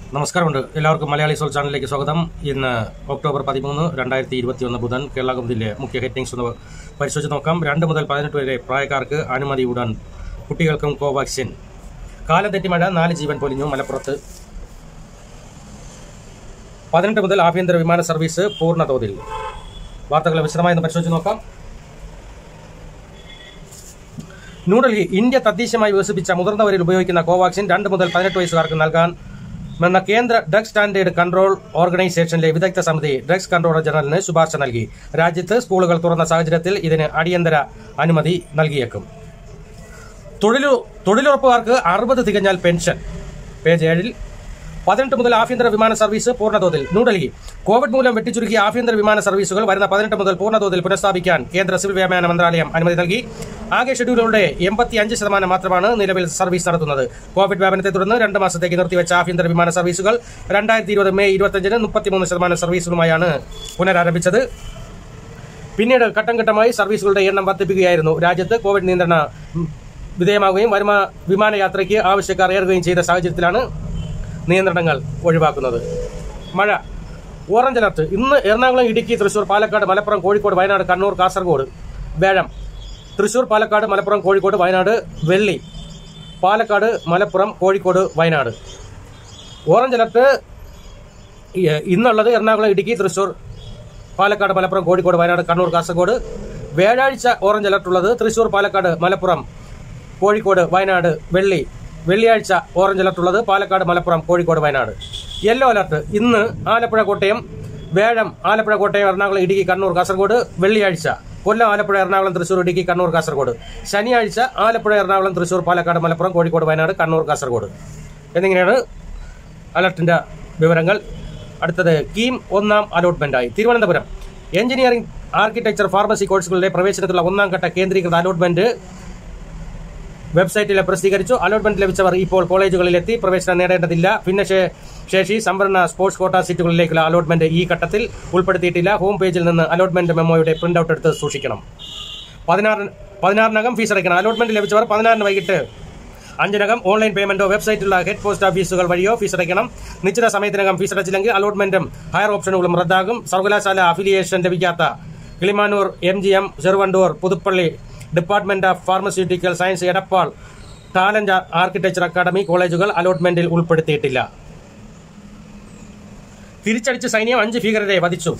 നമസ്കാരമുണ്ട് എല്ലാവർക്കും മലയാളി സോൾ ചാനലിലേക്ക് സ്വാഗതം ഇന്ന് ഒക്ടോബർ പതിമൂന്ന് രണ്ടായിരത്തി ഇരുപത്തിയൊന്ന് ബുധൻ കേരള കൗമുദിലെ മുഖ്യ ഹെഡിങ്സ് ഒന്ന് പരിശോധിച്ച് നോക്കാം രണ്ട് മുതൽ പതിനെട്ട് വരെ പ്രായക്കാർക്ക് അനുമതി ഉടൻ കുട്ടികൾക്കും കോവാക്സിൻ കാലം തെറ്റി മഴ നാല് ജീവൻ പൊലിഞ്ഞു മലപ്പുറത്ത് പതിനെട്ട് മുതൽ ആഭ്യന്തര വിമാന സർവീസ് പൂർണ്ണതോതിൽ വാർത്തകൾ വിശദമായി ഒന്ന് പരിശോധിച്ച് നോക്കാം ന്യൂഡൽഹി ഇന്ത്യ തദ്ദേശീയമായി വികസിപ്പിച്ച മുതിർന്നവരിൽ ഉപയോഗിക്കുന്ന കോവാക്സിൻ രണ്ട് മുതൽ പതിനെട്ട് വയസ്സുകാർക്ക് നൽകാൻ എന്ന കേന്ദ്ര ഡ്രഗ്സ് സ്റ്റാൻഡേർഡ് കൺട്രോൾ ഓർഗനൈസേഷനിലെ വിദഗ്ധ സമിതി ഡ്രഗ്സ് കൺട്രോളർ ജനറലിന് ശുപാർശ നൽകി രാജ്യത്ത് സ്കൂളുകൾ തുറന്ന സാഹചര്യത്തിൽ ഇതിന് അടിയന്തര അനുമതി നൽകിയേക്കും തൊഴിലു തൊഴിലുറപ്പുകാർക്ക് അറുപത് തികഞ്ഞാൽ പെൻഷൻ പേജ് ഏഴിൽ പതിനെട്ട് മുതൽ ആഭ്യന്തര വിമാന സർവീസ് പൂർണ്ണതോതിൽ ന്യൂഡൽഹി കോവിഡ് മൂലം വെട്ടിച്ചുരുക്കിയ ആഭ്യന്തര വിമാന സർവീസുകൾ വരുന്ന പതിനെട്ട് മുതൽ പൂർണ്ണതോതിൽ പുനഃസ്ഥാപിക്കാൻ കേന്ദ്ര സിവിൽ വ്യോമയാന മന്ത്രാലയം അനുമതി നൽകി ആകെ ഷെഡ്യൂളുകളുടെ എൺപത്തി അഞ്ച് ശതമാനം മാത്രമാണ് നിലവിൽ സർവീസ് നടത്തുന്നത് കോവിഡ് വ്യാപനത്തെ തുടർന്ന് രണ്ട് മാസത്തേക്ക് നിർത്തിവെച്ച ആഭ്യന്തര വിമാന സർവീസുകൾ രണ്ടായിരത്തി ഇരുപത് മെയ് ഇരുപത്തിയഞ്ചിന് മുപ്പത്തിമൂന്ന് ശതമാനം സർവീസുകളുമായാണ് പുനരാരംഭിച്ചത് പിന്നീട് ഘട്ടം ഘട്ടമായി സർവീസുകളുടെ എണ്ണം വർദ്ധിപ്പിക്കുകയായിരുന്നു രാജ്യത്ത് കോവിഡ് നിയന്ത്രണ വിധേയമാവുകയും വരുമ വിമാനയാത്രയ്ക്ക് ആവശ്യക്കാർ ഏറുകയും ചെയ്ത സാഹചര്യത്തിലാണ് നിയന്ത്രണങ്ങൾ ഒഴിവാക്കുന്നത് മഴ ഓറഞ്ച് അലർട്ട് ഇന്ന് എറണാകുളം ഇടുക്കി തൃശൂർ പാലക്കാട് മലപ്പുറം കോഴിക്കോട് വയനാട് കണ്ണൂർ കാസർഗോഡ് വേഴം തൃശൂർ പാലക്കാട് മലപ്പുറം കോഴിക്കോട് വയനാട് വെള്ളി പാലക്കാട് മലപ്പുറം കോഴിക്കോട് വയനാട് ഓറഞ്ച് അലർട്ട് ഇ- ഇന്നുള്ളത് എറണാകുളം ഇടുക്കി തൃശൂർ പാലക്കാട് മലപ്പുറം കോഴിക്കോട് വയനാട് കണ്ണൂർ കാസർഗോഡ് വ്യാഴാഴ്ച ഓറഞ്ച് അലർട്ട് ഉള്ളത് തൃശൂർ പാലക്കാട് മലപ്പുറം കോഴിക്കോട് വയനാട് വെള്ളി വെള്ളിയാഴ്ച ഓറഞ്ച് അലർട്ട് ഉള്ളത് പാലക്കാട് മലപ്പുറം കോഴിക്കോട് വയനാട് യെല്ലോ അലർട്ട് ഇന്ന് ആലപ്പുഴ കോട്ടയം വേഴം ആലപ്പുഴ കോട്ടയം എറണാകുളം ഇടുക്കി കണ്ണൂർ കാസർഗോഡ് വെള്ളിയാഴ്ച കൊല്ലം ആലപ്പുഴ എറണാകുളം തൃശൂർ ഇടുക്കി കണ്ണൂർ കാസർഗോഡ് ശനിയാഴ്ച ആലപ്പുഴ എറണാകുളം തൃശൂർ പാലക്കാട് മലപ്പുറം കോഴിക്കോട് വയനാട് കണ്ണൂർ കാസർഗോഡ് എന്നിങ്ങനെയാണ് അലർട്ടിന്റെ വിവരങ്ങൾ അടുത്തത് കീം ഒന്നാം അലോട്ട്മെന്റായി തിരുവനന്തപുരം എഞ്ചിനീയറിംഗ് ആർക്കിടെക്ചർ ഫാർമസി കോഴ്സുകളുടെ പ്രവേശനത്തിലുള്ള ഒന്നാം ഘട്ട കേന്ദ്രീകൃത അലോട്ട്മെന്റ് വെബ്സൈറ്റിൽ പ്രസിദ്ധീകരിച്ചു അലോട്ട്മെന്റ് ലഭിച്ചവർ ഇപ്പോൾ കോളേജുകളിലെത്തി പ്രവേശനം നേടേണ്ടതില്ല ഭിന്നശേ ശേഷി സംവരണ സ്പോർട്സ് കോട്ട സീറ്റുകളിലേക്കുള്ള അലോട്ട്മെന്റ് ഈ ഘട്ടത്തിൽ ഉൾപ്പെടുത്തിയിട്ടില്ല ഹോം പേജിൽ നിന്ന് അലോട്ട്മെന്റ് മെമ്മോയുടെ പ്രിന്റ് ഔട്ട് എടുത്ത് സൂക്ഷിക്കണം പതിനാറ് പതിനാറിനകം ഫീസ് അടയ്ക്കണം അലോട്ട്മെന്റ് ലഭിച്ചവർ പതിനാറിന് വൈകിട്ട് അഞ്ചിനകം ഓൺലൈൻ പേയ്മെന്റോ വെബ്സൈറ്റിലുള്ള ഹെഡ് പോസ്റ്റ് ഓഫീസുകൾ വഴിയോ ഫീസ് അടയ്ക്കണം നിശ്ചിത സമയത്തിനകം ഫീസ് അടച്ചില്ലെങ്കിൽ അലോട്ട്മെന്റും ഹയർ ഓപ്ഷനുകളും റദ്ദാകും സർവകലാശാല അഫിലിയേഷൻ ലഭിക്കാത്ത Kilimanoor M G M Cheruvandoor Puthuppally department of pharmaceutical science Edappal talent architecture academy കോളേജുകൾ അലോട്ട്മെന്റിൽ ഉൾപ്പെടുത്തിയിട്ടില്ല തിരിച്ചടിച്ച് സൈന്യം അഞ്ച് ഭീകരരെ വധിച്ചു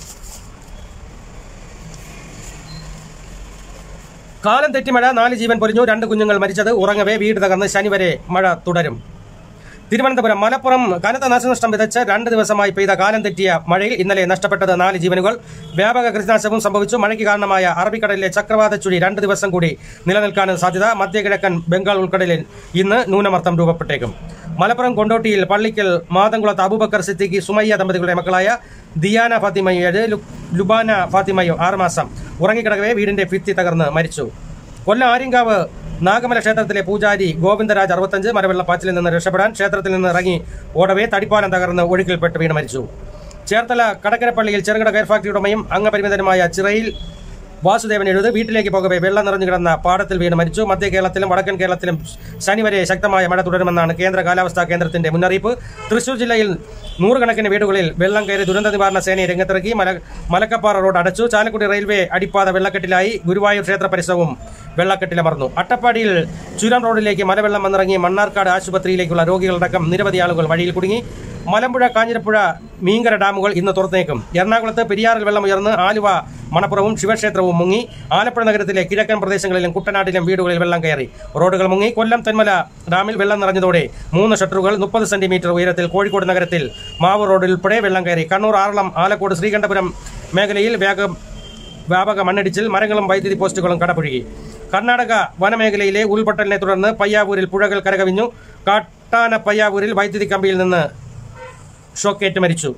കാലം തെറ്റി മഴ നാല് ജീവൻ പൊലിഞ്ഞു രണ്ട് കുഞ്ഞുങ്ങൾ മരിച്ചത് ഉറങ്ങവേ വീട് തകർന്ന് ശനി വരെ മഴ തുടരും തിരുവനന്തപുരം മലപ്പുറം കനത്ത നാശനഷ്ടം വിതച്ച് രണ്ട് ദിവസമായി പെയ്ത കാലം തെറ്റിയ മഴയിൽ ഇന്നലെ നഷ്ടപ്പെട്ടത് നാല് ജീവനുകൾ വ്യാപക കൃഷിനാശവും സംഭവിച്ചു മഴയ്ക്ക് കാരണമായ അറബിക്കടലിലെ ചക്രവാത ചുഴി രണ്ട് ദിവസം കൂടി നിലനിൽക്കാനും സാധ്യത മധ്യകിഴക്കൻ ബംഗാൾ ഉൾക്കടലിൽ ഇന്ന് ന്യൂനമർദ്ദം രൂപപ്പെട്ടേക്കും മലപ്പുറം കൊണ്ടോട്ടിയിൽ പള്ളിക്കൽ മാതംകുളത്ത് അബൂബക്കർ സിദ്ദിഖി സുമയ്യ ദമ്പതികളുടെ മക്കളായ ദിയാന ഫാത്തിമയും ഏഴ് ലു- ലുബാന ഫാത്തിമയും ആറുമാസം ഉറങ്ങിക്കിടക്കവേ വീടിന്റെ ഭിത്തി തകർന്ന് മരിച്ചു കൊല്ലം ആര്യങ്കാവ് നാഗമല ക്ഷേത്രത്തിലെ പൂജാരി ഗോവിന്ദരാജ് അറുപത്തഞ്ച് മരവെള്ളപ്പാച്ചിലിൽ നിന്ന് രക്ഷപ്പെടാൻ ക്ഷേത്രത്തിൽ നിന്ന് ഇറങ്ങി ഓടവേ തടിപ്പാലം തകർന്ന് ഒഴുക്കിൽപ്പെട്ട് വീണ് മരിച്ചു ചേർത്തല കടക്കരപ്പള്ളിയിൽ ചെറുകിട കയർ ഫാക്ടറി ഉടമയും അംഗപരിമിതനുമായ ചിറയിൽ വാസുദേവൻ എഴുത് വീട്ടിലേക്ക് പോകവേ വെള്ളം നിറഞ്ഞു കിടന്ന പാടത്തിൽ വീണ് മരിച്ചു മധ്യ കേരളത്തിലും വടക്കൻ കേരളത്തിലും ശനി വരെ ശക്തമായ മഴ തുടരുമെന്നാണ് കേന്ദ്ര കാലാവസ്ഥാ കേന്ദ്രത്തിന്റെ മുന്നറിയിപ്പ് തൃശൂർ ജില്ലയിൽ നൂറുകണക്കിന് വീടുകളിൽ വെള്ളം കയറി ദുരന്ത നിവാരണ സേനയെ രംഗത്തിറക്കി മല മലക്കപ്പാറ റോഡ് അടച്ചു ചാലക്കുടി റെയിൽവേ അടിപ്പാത വെള്ളക്കെട്ടിലായി ഗുരുവായൂർ ക്ഷേത്ര പരിസരവും വെള്ളക്കെട്ടിലമർന്നു അട്ടപ്പാടിയിൽ ചുരം റോഡിലേക്ക് മലവെള്ളം വന്നിറങ്ങി മണ്ണാർക്കാട് ആശുപത്രിയിലേക്കുള്ള രോഗികളടക്കം നിരവധി ആളുകൾ വഴിയിൽ കുടുങ്ങി മലമ്പുഴ കാഞ്ഞിരപ്പുഴ മീങ്കര ഡാമുകൾ ഇന്ന് തുറന്നേക്കും എറണാകുളത്ത് പെരിയാറിൽ വെള്ളം ഉയർന്ന് ആലുവ മണപ്പുറവും ശിവക്ഷേത്രവും മുങ്ങി ആലപ്പുഴ നഗരത്തിലെ കിഴക്കൻ പ്രദേശങ്ങളിലും കുട്ടനാട്ടിലും വീടുകളിൽ വെള്ളം കയറി റോഡുകൾ മുങ്ങി കൊല്ലം തെന്മല ഡാമിൽ വെള്ളം നിറഞ്ഞതോടെ മൂന്ന് ഷട്ടറുകൾ മുപ്പത് സെന്റിമീറ്റർ ഉയരത്തിൽ കോഴിക്കോട് നഗരത്തിൽ മാവ് റോഡിൽ ഉൾപ്പെടെ വെള്ളം കയറി കണ്ണൂർ ആറളം ആലക്കോട് ശ്രീകണ്ഠപുരം മേഖലയിൽ വേഗം വ്യാപക മണ്ണിടിച്ചിൽ മരങ്ങളും വൈദ്യുതി പോസ്റ്റുകളും കടപുഴുകി കർണാടക വനമേഖലയിലെ ഉൾപൊട്ടലിനെ തുടർന്ന് പയ്യാവൂരിൽ പുഴകൾ കരകവിഞ്ഞു കാട്ടാന പയ്യാവൂരിൽ വൈദ്യുതി കമ്പിയിൽ നിന്ന് ഷോക്കേറ്റ് മരിച്ചു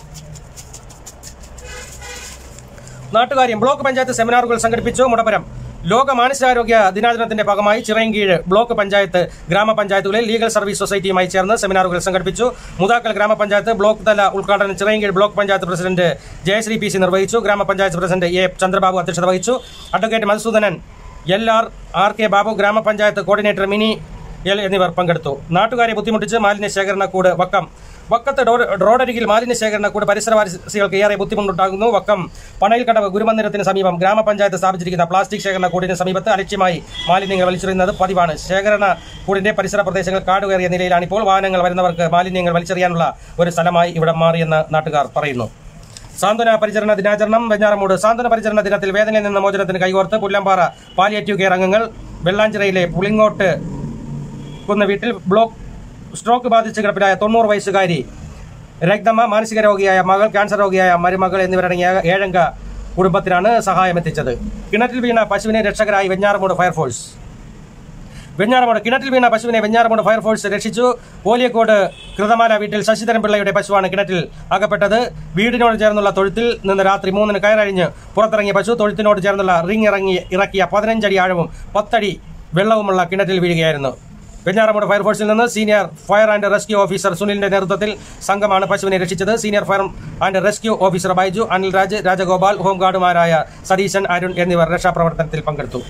നാട്ടുകാര്യം ബ്ലോക്ക് പഞ്ചായത്ത് സെമിനാറുകൾ സംഘടിപ്പിച്ചു മുടപുരം ലോക മാനസികാരോഗ്യ ദിനാചരണത്തിന്റെ ഭാഗമായി ചിറയൻകീഴ് ബ്ലോക്ക് പഞ്ചായത്ത് ഗ്രാമപഞ്ചായത്തുകളിൽ ലീഗൽ സർവീസ് സൊസൈറ്റിയുമായി ചേർന്ന് സെമിനാറുകൾ സംഘടിപ്പിച്ചു മുതാക്കൽ ഗ്രാമപഞ്ചായത്ത് ബ്ലോക്ക് തല ഉദ്ഘാടനം Chirayinkeezhu block panchayat president Jayasree P C നിർവഹിച്ചു ഗ്രാമപഞ്ചായത്ത് പ്രസിഡന്റ് എ ചന്ദ്രബാബു അധ്യക്ഷത വഹിച്ചു advocate Madhusoodanan L R R K Babu ഗ്രാമപഞ്ചായത്ത് കോർഡിനേറ്റർ മിനി എൽ എന്നിവർ പങ്കെടുത്തു നാട്ടുകാരെ ബുദ്ധിമുട്ടിച്ച് മാലിന്യ ശേഖരണക്കൂട് വക്കം വക്കത്ത് ഡോ- റോഡരികിൽ മാലിന്യ ശേഖരണക്കൂട് പരിസരവാസികൾക്ക് ഏറെ ബുദ്ധിമുട്ടുണ്ടാകുന്നു വക്കം പണയിൽക്കടവ് ഗുരുമന്ദിരത്തിന് സമീപം ഗ്രാമപഞ്ചായത്ത് സ്ഥാപിച്ചിരിക്കുന്ന പ്ലാസ്റ്റിക് ശേഖരണ കൂടിന് സമീപത്ത് അലക്ഷ്യമായി മാലിന്യങ്ങൾ വലിച്ചെറിയുന്നത് പതിവാണ് ശേഖരണ കൂടിന്റെ പരിസര പ്രദേശങ്ങൾ കാടുകയറിയ നിലയിലാണ് ഇപ്പോൾ വാഹനങ്ങൾ വരുന്നവർക്ക് മാലിന്യങ്ങൾ വലിച്ചെറിയാനുള്ള ഒരു സ്ഥലമായി ഇവിടെ മാറിയെന്ന് നാട്ടുകാർ പറയുന്നു സാന്ത്വന പരിചരണ ദിനാചരണം വെഞ്ഞാറമൂട് സാന്ത്വന പരിചരണ ദിനത്തിൽ വേദനയിൽ നിന്ന് മോചനത്തിന് കൈകോർത്ത് പുല്ലമ്പാറ പാലിയേറ്റീവ് കെയർ അംഗങ്ങൾ വെള്ളാഞ്ചിറയിലെ പുളിങ്ങോട്ട് കുന്ന വീട്ടിൽ ബ്ലോക്ക് സ്ട്രോക്ക് ബാധിച്ച് കിടപ്പിലായ തൊണ്ണൂറ് വയസ്സുകാരി രക്തമ്മ മാനസിക രോഗിയായ മകൾ ക്യാൻസർ രോഗിയായ മരുമകൾ എന്നിവരടങ്ങിയ ഏഴംഗ കുടുംബത്തിനാണ് സഹായം എത്തിച്ചത് കിണറ്റിൽ വീണ പശുവിനെ രക്ഷകരായി വെഞ്ഞാറമൂട് ഫയർഫോഴ്സ് വെഞ്ഞാറമൂട് കിണറ്റിൽ വീണ പശുവിനെ വെഞ്ഞാറമൂട് ഫയർഫോഴ്സ് രക്ഷിച്ചു പോലിയക്കോട് കൃതമാല വീട്ടിൽ ശശിധരൻ പിള്ളയുടെ പശുവാണ് കിണറ്റിൽ അകപ്പെട്ടത് വീടിനോട് ചേർന്നുള്ള തൊഴുത്തിൽ നിന്ന് രാത്രി മൂന്നിന് കയറഴിഞ്ഞ് പുറത്തിറങ്ങിയ പശു തൊഴുത്തിനോട് ചേർന്നുള്ള റിംഗ് ഇറങ്ങി ഇറക്കിയ പതിനഞ്ചടി ആഴവും പത്തടി വെള്ളവുമുള്ള കിണറ്റിൽ വീഴുകയായിരുന്നു വെഞ്ഞാറമൂട് ഫയർഫോഴ്സിൽ നിന്ന് senior fire and rescue officer സുനിലിന്റെ നേതൃത്വത്തിൽ സംഘമാണ് പശുവിനെ രക്ഷിച്ചത് senior fire and rescue officer Baiju Anilraj Rajagopal ഹോംഗാർഡുമാരായ സതീശൻ അരുൺ എന്നിവർ രക്ഷാപ്രവർത്തനത്തിൽ പങ്കെടുത്തു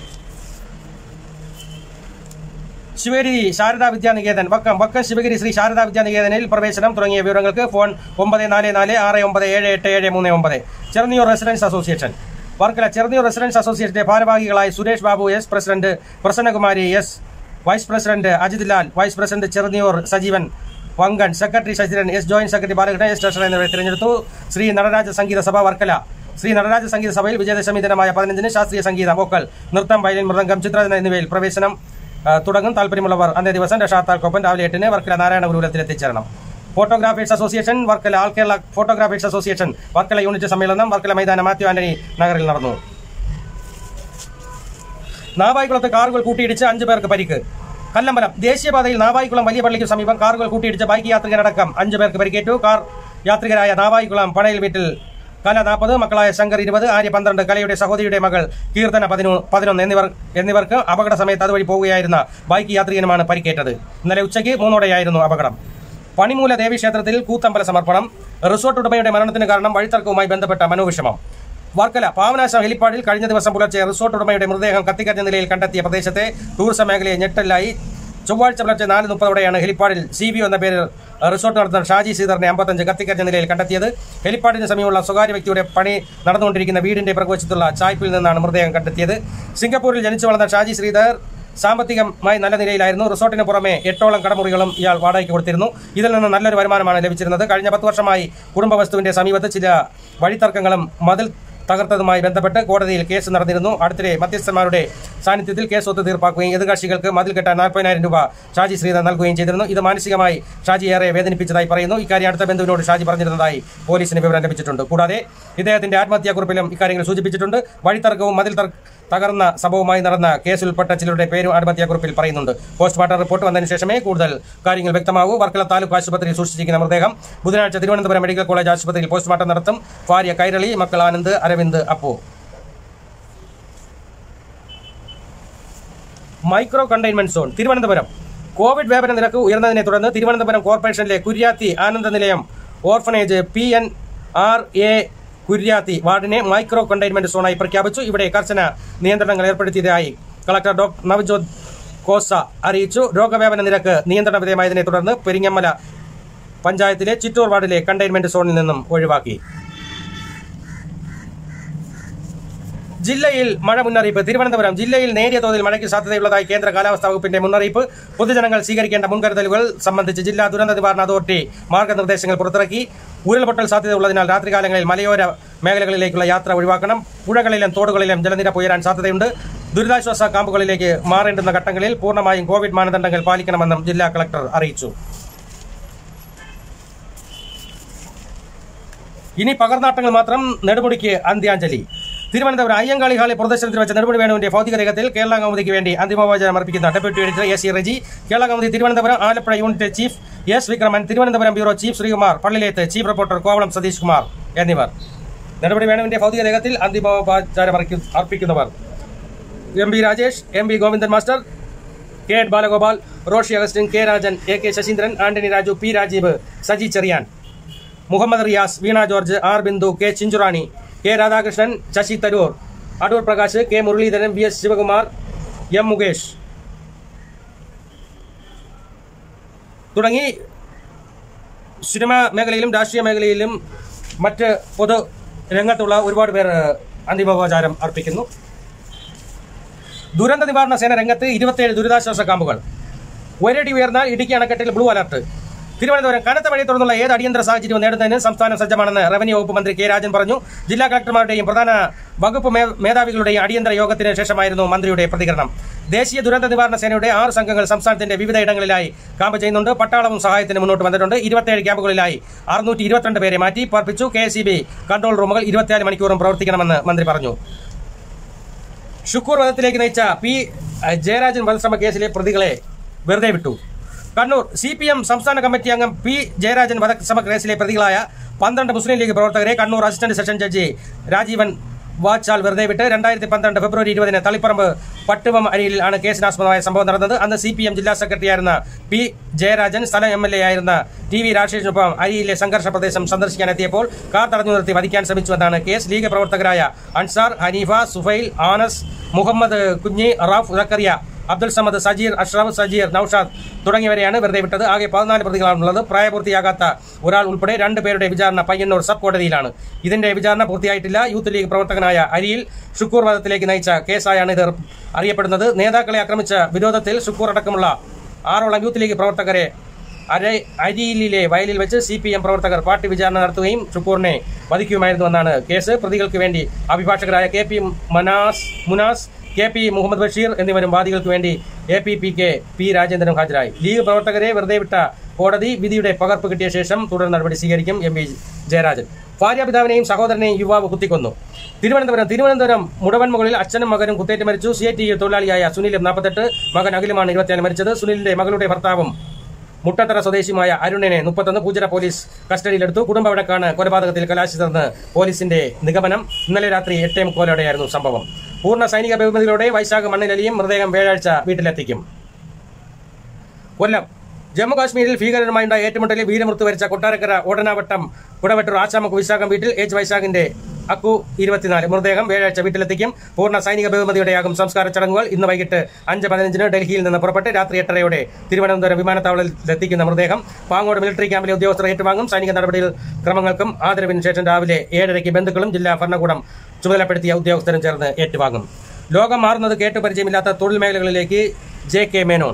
ശിവഗിരി ശാരദാ വിദ്യാനികേതൻ വക്കം വക്കം ശിവഗിരി ശ്രീ ശാരദാ വിദ്യാനികേതനിൽ പ്രവേശനം തുടങ്ങിയ വിവരങ്ങൾക്ക് ഫോൺ ഒമ്പത് നാല് നാല് ആറ് ഒമ്പത് ഏഴ് എട്ട് ഏഴ് മൂന്ന് ഒമ്പത് Cherunniyoor residents association Varkala Cherunniyoor residents അസോസിയേഷന്റെ ഭാരവാഹികളായ Suresh Babu S president Prasannakumari S vice president Ajith Lal vice president Cherunniyoor Sajeevan Vankan secretary Sasidharan S joint secretary Balakrishnan S treasurer എന്നിവരെ തിരഞ്ഞെടുത്തു ശ്രീ നടരാജ സംഗീത സഭ വർക്കല ശ്രീ നടരാജ സംഗീത സഭയിൽ വിജയദശമി ദിനമായ പതിനഞ്ചിന് ശാസ്ത്രീയ സംഗീതം വോക്കൽ നൃത്തം വയലിൻ മൃദംഗം ചിത്രരചന എന്നിവയിൽ പ്രവേശനം ആ, തുടങ്ങും താല്പര്യമുള്ളവർ അന്നേ ദിവസം രക്ഷാത്താൽക്കൊപ്പം രാവിലെ എട്ടിന് വർക്കല നാരായണ ഗുരുകുലത്തിൽ എത്തിച്ചേരണം photographers association Varkala all Kerala photographers association Varkala unit സമ്മേളനം വർക്കല മൈതാനം മാത്യു ആന്റണി നഗറിൽ നടന്നു നാവായിക്കുളത്ത് കാറുകൾ കൂട്ടിയിടിച്ച് അഞ്ചു പേർക്ക് പരിക്ക് കല്ലമ്പലം ദേശീയപാതയിൽ നാവായിക്കുളം വലിയ പള്ളിക്ക് സമീപം കാറുകൾ കൂട്ടിയിടിച്ച് ബൈക്ക് യാത്രികരടക്കം അഞ്ചു പേർക്ക് പരിക്കേറ്റു കാർ യാത്രികരായ നാവായിക്കുളം പണയിൽ വീട്ടിൽ കല നാൽപ്പത് മക്കളായ ശങ്കർ ഇരുപത് ആര്യ പന്ത്രണ്ട് കലയുടെ സഹോദരിയുടെ മകൾ കീർത്തന പതിനു പതിനൊന്ന് എന്നിവർ എന്നിവർക്ക് അപകട സമയത്ത് അതുവഴി പോവുകയായിരുന്ന ബൈക്ക് യാത്രികനുമാണ് പരിക്കേറ്റത് ഇന്നലെ ഉച്ചയ്ക്ക് മൂന്നോടെയായിരുന്നു അപകടം പണിമൂല ദേവീക്ഷേത്രത്തിൽ കൂത്തമ്പല സമർപ്പണം റിസോർട്ട് ഉടമയുടെ മരണത്തിന് കാരണം വഴിത്തർക്കവുമായി ബന്ധപ്പെട്ട മനോവിഷമം വർക്കല പാവനാശം ഹെലിപ്പാഡിൽ കഴിഞ്ഞ ദിവസം പുലർച്ചെ റിസോർട്ട് ഉടമയുടെ മൃതദേഹം കത്തിക്കറ്റ നിലയിൽ കണ്ടെത്തിയ പ്രദേശത്തെ ടൂറിസം മേഖലയെ ഞെട്ടലായി ചൊവ്വാഴ്ച പുലർച്ചെ നാല് മുപ്പതോടെയാണ് ഹെലിപ്പാഡിൽ സി ബി എന്ന പേരിൽ റിസോർട്ട് നടത്തുന്ന ഷാജി സീതറിനെ അമ്പത്തഞ്ച് കത്തിക്കറ്റ നിലയിൽ കണ്ടെത്തിയത് ഹെലിപ്പാഡിന് സമീപമുള്ള സ്വകാര്യ വ്യക്തിയുടെ പണി നടന്നുകൊണ്ടിരിക്കുന്ന വീടിന്റെ പ്രകോശത്തുള്ള ചായ്പിൽ നിന്നാണ് മൃതദേഹം കണ്ടെത്തിയത് സിംഗപ്പൂരിൽ ജനിച്ചു വളർന്ന ഷാജി ശ്രീധർ സാമ്പത്തികമായി നല്ല നിലയിലായിരുന്നു റിസോർട്ടിന് പുറമെ എട്ടോളം കടമുറികളും ഇയാൾ വാടകയ്ക്ക് കൊടുത്തിരുന്നു ഇതിൽ നിന്ന് നല്ലൊരു വരുമാനമാണ് ലഭിച്ചിരുന്നത് കഴിഞ്ഞ പത്ത് വർഷമായി കുടുംബ വസ്തുവിന്റെ സമീപത്ത് ചില വഴിത്തർക്കങ്ങളും മതിൽ തകർത്തതുമായി ബന്ധപ്പെട്ട് കോടതിയിൽ കേസ് നടന്നിരുന്നു അടുത്തിടെ മധ്യസ്ഥന്മാരുടെ സാന്നിധ്യത്തിൽ കേസ് ഒത്തുതീർപ്പാക്കുകയും എതിർകക്ഷികൾക്ക് മതിൽ കെട്ടാൻ നാൽപ്പതിനായിരം രൂപ ഷാജി ശ്രീധർ നൽകുകയും ചെയ്തിരുന്നു ഇത് മാനസികമായി ഷാജി ഏറെ വേദനിപ്പിച്ചതായി പറയുന്നു ഇക്കാര്യം അടുത്ത ബന്ധുവിനോട് ഷാജി പറഞ്ഞിരുന്നതായി പോലീസിന് വിവരം ലഭിച്ചിട്ടുണ്ട് കൂടാതെ ഇദ്ദേഹത്തിന്റെ ആത്മഹത്യാക്കുറിപ്പിലും ഇക്കാര്യങ്ങൾ സൂചിപ്പിച്ചിട്ടുണ്ട് വഴിത്തർക്കവും മതിൽ തർ- തകർന്ന സംഭവവുമായി നടന്ന കേസിൽ ഉൾപ്പെട്ട ചിലരുടെ പേരും ആത്മഹത്യാക്കുറിപ്പിൽ പറയുന്നുണ്ട് പോസ്റ്റ്മോർട്ടം റിപ്പോർട്ട് വന്നതിന് ശേഷമേ കൂടുതൽ കാര്യങ്ങൾ വ്യക്തമാകൂ വർക്കല താലൂക്ക് ആശുപത്രിയിൽ സൂക്ഷിച്ചിരിക്കുന്ന മൃതദേഹം ബുധനാഴ്ച തിരുവനന്തപുരം മെഡിക്കൽ കോളേജ് ആശുപത്രിയിൽ പോസ്റ്റ്മോർട്ടം നടത്തും ഭാര്യ കൈരളി മക്കൾ Anand Aravind Appu micro containment zone Thiruvananthapuram covid വ്യാപന നിരക്ക് ഉയർന്നതിനെ തുടർന്ന് തിരുവനന്തപുരം കോർപ്പറേഷനിലെ Kuriyathi Ananda Nilayam orphanage P N R A Kuriyathi വാർഡിനെ മൈക്രോ കണ്ടെയ്ൻമെന്റ് സോണായി പ്രഖ്യാപിച്ചു ഇവിടെ കർശന നിയന്ത്രണങ്ങൾ ഏർപ്പെടുത്തിയതായി കളക്ടർ ഡോക്ടർ നവജോത് കോസ അറിയിച്ചു രോഗവ്യാപന നിരക്ക് നിയന്ത്രണ വിധേയമായതിനെ തുടർന്ന് പെരിങ്ങമ്മല പഞ്ചായത്തിലെ ചിറ്റൂർ വാർഡിലെ കണ്ടെയ്ൻമെന്റ് സോണിൽ നിന്നും ഒഴിവാക്കി ജില്ലയിൽ മഴ മുന്നറിയിപ്പ് തിരുവനന്തപുരം ജില്ലയിൽ നേരിയ തോതിൽ മഴയ്ക്ക് സാധ്യതയുള്ളതായി കേന്ദ്ര കാലാവസ്ഥാ വകുപ്പിന്റെ മുന്നറിയിപ്പ് പൊതുജനങ്ങൾ സ്വീകരിക്കേണ്ട മുൻകരുതലുകൾ സംബന്ധിച്ച് ജില്ലാ ദുരന്ത നിവാരണ അതോറിറ്റി മാർഗനിർദ്ദേശങ്ങൾ പുറത്തിറക്കി ഉരുൾപൊട്ടൽ സാധ്യതയുള്ളതിനാൽ രാത്രികാലങ്ങളിൽ മലയോര മേഖലകളിലേക്കുള്ള യാത്ര ഒഴിവാക്കണം പുഴകളിലും തോടുകളിലും ജലനിരപ്പ് ഉയരാൻ സാധ്യതയുണ്ട് ദുരിതാശ്വാസ ക്യാമ്പുകളിലേക്ക് മാറേണ്ടുന്ന ഘട്ടങ്ങളിൽ പൂർണ്ണമായും കോവിഡ് മാനദണ്ഡങ്ങൾ പാലിക്കണമെന്നും ജില്ലാ കളക്ടർ അറിയിച്ചു ഇനി പകർന്നാട്ടങ്ങൾ മാത്രം നെടുമുടിക്ക് അന്ത്യാഞ്ജലി തിരുവനന്തപുരം അയ്യങ്കാളി ഹാളിൽ പ്രദർശനത്തിൽ വെച്ച നെടുമുടി വേണുവിന്റെ ഭൗതിക രേഖത്തിൽ കേരള കൗമുദിക്ക് വേണ്ടി അന്തിമോപചാരം അർപ്പിക്കുന്ന deputy editor A C Reji Kerala Kaumudi Thiruvananthapuram Alappuzha unit chief S Vikraman Thiruvananthapuram bureau chief Sreekumar Pallileth chief reporter Kovalam Satheesh Kumar എന്നിവർ നെടുമുടി വേണുവിന്റെ ഭൗതിക രേഖത്തിൽ അന്തിമോപചാരം അർപ്പിക്കുന്നവർ M B Rajesh M B Govindan master K എഡ് Balagopal Roshy Augustine K Rajan A K Saseendran Antony Raju P Rajeev Saji Cherian Muhammad Riyas Veena George R Bindu K Chinchurani K Radhakrishnan Shashi Tharoor Adoor Prakash K Muraleedharan V S Sivakumar M Mukesh തുടങ്ങി സിനിമാ മേഖലയിലും രാഷ്ട്രീയ മേഖലയിലും മറ്റ് പൊതു രംഗത്തുള്ള ഒരുപാട് പേർ അന്തിമോപചാരം അർപ്പിക്കുന്നു ദുരന്ത നിവാരണ സേന രംഗത്ത് ഇരുപത്തിയേഴ് ദുരിതാശ്വാസ ക്യാമ്പുകൾ ഒരടി ഉയർന്നാൽ ഇടുക്കി അണക്കെട്ടിൽ ബ്ലൂ അലർട്ട് തിരുവനന്തപുരം കനത്ത മഴയെ തുടർന്നുള്ള ഏത് അടിയന്തര സാഹചര്യവും നേടുന്നതിന് സംസ്ഥാനം സജ്ജമാണെന്ന് റവന്യൂ വകുപ്പ് മന്ത്രി കെ രാജൻ പറഞ്ഞു ജില്ലാ കളക്ടർമാരുടെയും പ്രധാന വകുപ്പ് മേ- മേധാവികളുടെയും അടിയന്തര യോഗത്തിന് ശേഷമായിരുന്നു മന്ത്രിയുടെ പ്രതികരണം ദേശീയ ദുരന്ത നിവാരണ സേനയുടെ ആറ് സംഘങ്ങൾ സംസ്ഥാനത്തിന്റെ വിവിധ ഇടങ്ങളിലായി ക്യാമ്പ് ചെയ്യുന്നുണ്ട് പട്ടാളവും സഹായത്തിന് മുന്നോട്ട് വന്നിട്ടുണ്ട് ഇരുപത്തിയേഴ് ക്യാമ്പുകളിലായി അറുന്നൂറ്റി ഇരുപത്തിരണ്ട് പേരെ മാറ്റി പാർപ്പിച്ചു കെ എസ് കൺട്രോൾ റൂമുകൾ ഇരുപത്തിനാല് മണിക്കൂറും പ്രവർത്തിക്കണമെന്ന് മന്ത്രി പറഞ്ഞു ഷുക്കൂർ വധത്തിലേക്ക് നയിച്ച പി അഹ്, ജയരാജൻ വധശ്രമ കേസിലെ പ്രതികളെ വെറുതെ വിട്ടു കണ്ണൂർ സി പി എം സംസ്ഥാന കമ്മിറ്റി അംഗം പി ജയരാജൻ വധശ്രമ കേസിലെ പ്രതികളായ പന്ത്രണ്ട് മുസ്ലിം ലീഗ് പ്രവർത്തകരെ Kannur assistant session judge Rajeevan Vachal വെറുതെ വിട്ട് രണ്ടായിരത്തി പന്ത്രണ്ട് ഫെബ്രുവരി ഇരുപതിന് തളിപ്പറമ്പ് പട്ടുവം അരിയിൽ ആണ് കേസിനാസ്പദമായ സംഭവം നടന്നത് അന്ന് സി പി എം ജില്ലാ സെക്രട്ടറിയായിരുന്ന പി ജയരാജൻ സ്ഥലം എം എൽ എ ആയിരുന്ന ടി വി രാജേഷിനൊപ്പം അരിയിലെ സംഘർഷ പ്രദേശം സന്ദർശിക്കാനെത്തിയപ്പോൾ കാർ തടഞ്ഞു നിർത്തി വധിക്കാൻ ശ്രമിച്ചുവെന്നാണ് കേസ് ലീഗ് പ്രവർത്തകരായ അൻസാർ ഹനീഫ സുഫൈൽ ആനസ് മുഹമ്മദ് കുഞ്ഞി റാഫ് സക്കറിയ അബ്ദുൽ സമദ് സജീർ അഷ്റഫ് സജീർ നൌഷാദ് തുടങ്ങിയവരെയാണ് വെറുതെ വിട്ടത് ആകെ പതിനാല് പ്രതികളാണുള്ളത് പ്രായപൂർത്തിയാകാത്ത ഒരാൾ ഉൾപ്പെടെ രണ്ട് പേരുടെ വിചാരണ പയ്യന്നൂർ സബ് കോടതിയിലാണ് ഇതിന്റെ വിചാരണ പൂർത്തിയായിട്ടില്ല യൂത്ത് ലീഗ് പ്രവർത്തകനായ അരിയിൽ ഷുക്കൂർ വധത്തിലേക്ക് നയിച്ച കേസായാണ് ഇത് അറിയപ്പെടുന്നത് നേതാക്കളെ ആക്രമിച്ച വിരോധത്തിൽ ഷുക്കൂർ അടക്കമുള്ള ആറോളം യൂത്ത് ലീഗ് പ്രവർത്തകരെ അര അരിയിലെ വയലിൽ വെച്ച് സി പി എം പ്രവർത്തകർ പാർട്ടി വിചാരണ നടത്തുകയും ഷുക്കൂറിനെ വധിക്കുകയുമായിരുന്നുവെന്നാണ് കേസ് പ്രതികൾക്ക് വേണ്ടി അഭിഭാഷകരായ K P Manas Munas K P Muhammad Basheer എന്നിവരും വാദികൾക്ക് വേണ്ടി A P P K P Rajendran ഹാജരായി ലീഗ് പ്രവർത്തകരെ വെറുതെ വിട്ട കോടതി വിധിയുടെ പകർപ്പ് കിട്ടിയ ശേഷം തുടർ നടപടി സ്വീകരിക്കും എം വി ജയരാജൻ ഭാര്യാപിതാവിനെയും സഹോദരനെയും യുവാവ് കുത്തിക്കൊന്നു തിരുവനന്തപുരം തിരുവനന്തപുരം മുടവൻമുകളിൽ അച്ഛനും മകനും കുത്തേറ്റ് മരിച്ചു സി ഐ ടി തൊഴിലാളിയായ സുനിലും നാൽപ്പത്തെട്ട് മകൻ അഖിലുമാണ് ഇരുപത്തിയാല് മരിച്ചത് സുനിലിന്റെ മകളുടെ ഭർത്താവും മുട്ടത്തറ സ്വദേശിയുമായ അരുണിനെ മുപ്പത്തൊന്ന് പൂജര പോലീസ് കസ്റ്റഡിയിലെടുത്തു കുടുംബ വഴക്കാണ് കൊലപാതകത്തിൽ കലാശിച്ചതെന്ന് പോലീസിന്റെ നിഗമനം ഇന്നലെ രാത്രി എട്ടേ മുക്കോലോടെയായിരുന്നു സംഭവം പൂർണ്ണ സൈനിക ബഹുമതികളോടെ വൈശാഖ മണ്ണിലലിയും മൃതദേഹം വ്യാഴാഴ്ച വീട്ടിലെത്തിക്കും കൊല്ലം ജമ്മു കാശ്മീരിൽ ഭീകരരുമായുണ്ടായ ഏറ്റുമുട്ടലിൽ വീരമൃത്യു വരിച്ച കൊട്ടാരക്കര ഓടനാവട്ടം കുടവട്ടൂർ ആശാമക്ക് വിശാഖം വീട്ടിൽ എച്ച് വൈശാഖിന്റെ അക്കു ഇരുപത്തിനാല് മൃതദേഹം വ്യാഴാഴ്ച വീട്ടിലെത്തിക്കും പൂർണ്ണ സൈനിക ബഹുമതിയുടെയാകും സംസ്കാര ചടങ്ങുകൾ ഇന്ന് വൈകിട്ട് അഞ്ച് പതിനഞ്ചിന് ഡൽഹിയിൽ നിന്ന് പുറപ്പെട്ട് രാത്രി എട്ടരയോടെ തിരുവനന്തപുരം വിമാനത്താവളത്തിൽ എത്തിക്കുന്ന മൃതദേഹം പാങ്ങോട് മിലിറ്ററി ക്യാമ്പിലെ ഉദ്യോഗസ്ഥർ ഏറ്റുവാങ്ങും സൈനിക നടപടിയിൽ ക്രമങ്ങൾക്കും ആദരവിന് ശേഷം രാവിലെ ഏഴരയ്ക്ക് ബന്ധുക്കളും ജില്ലാ ഭരണകൂടം ചുമതലപ്പെടുത്തിയ ഉദ്യോഗസ്ഥരും ചേർന്ന് ഏറ്റുവാങ്ങും ലോകം മാറുന്നത് കേട്ട് പരിചയമില്ലാത്ത തൊഴിൽ മേഖലകളിലേക്ക് ജെ കെ മേനോൻ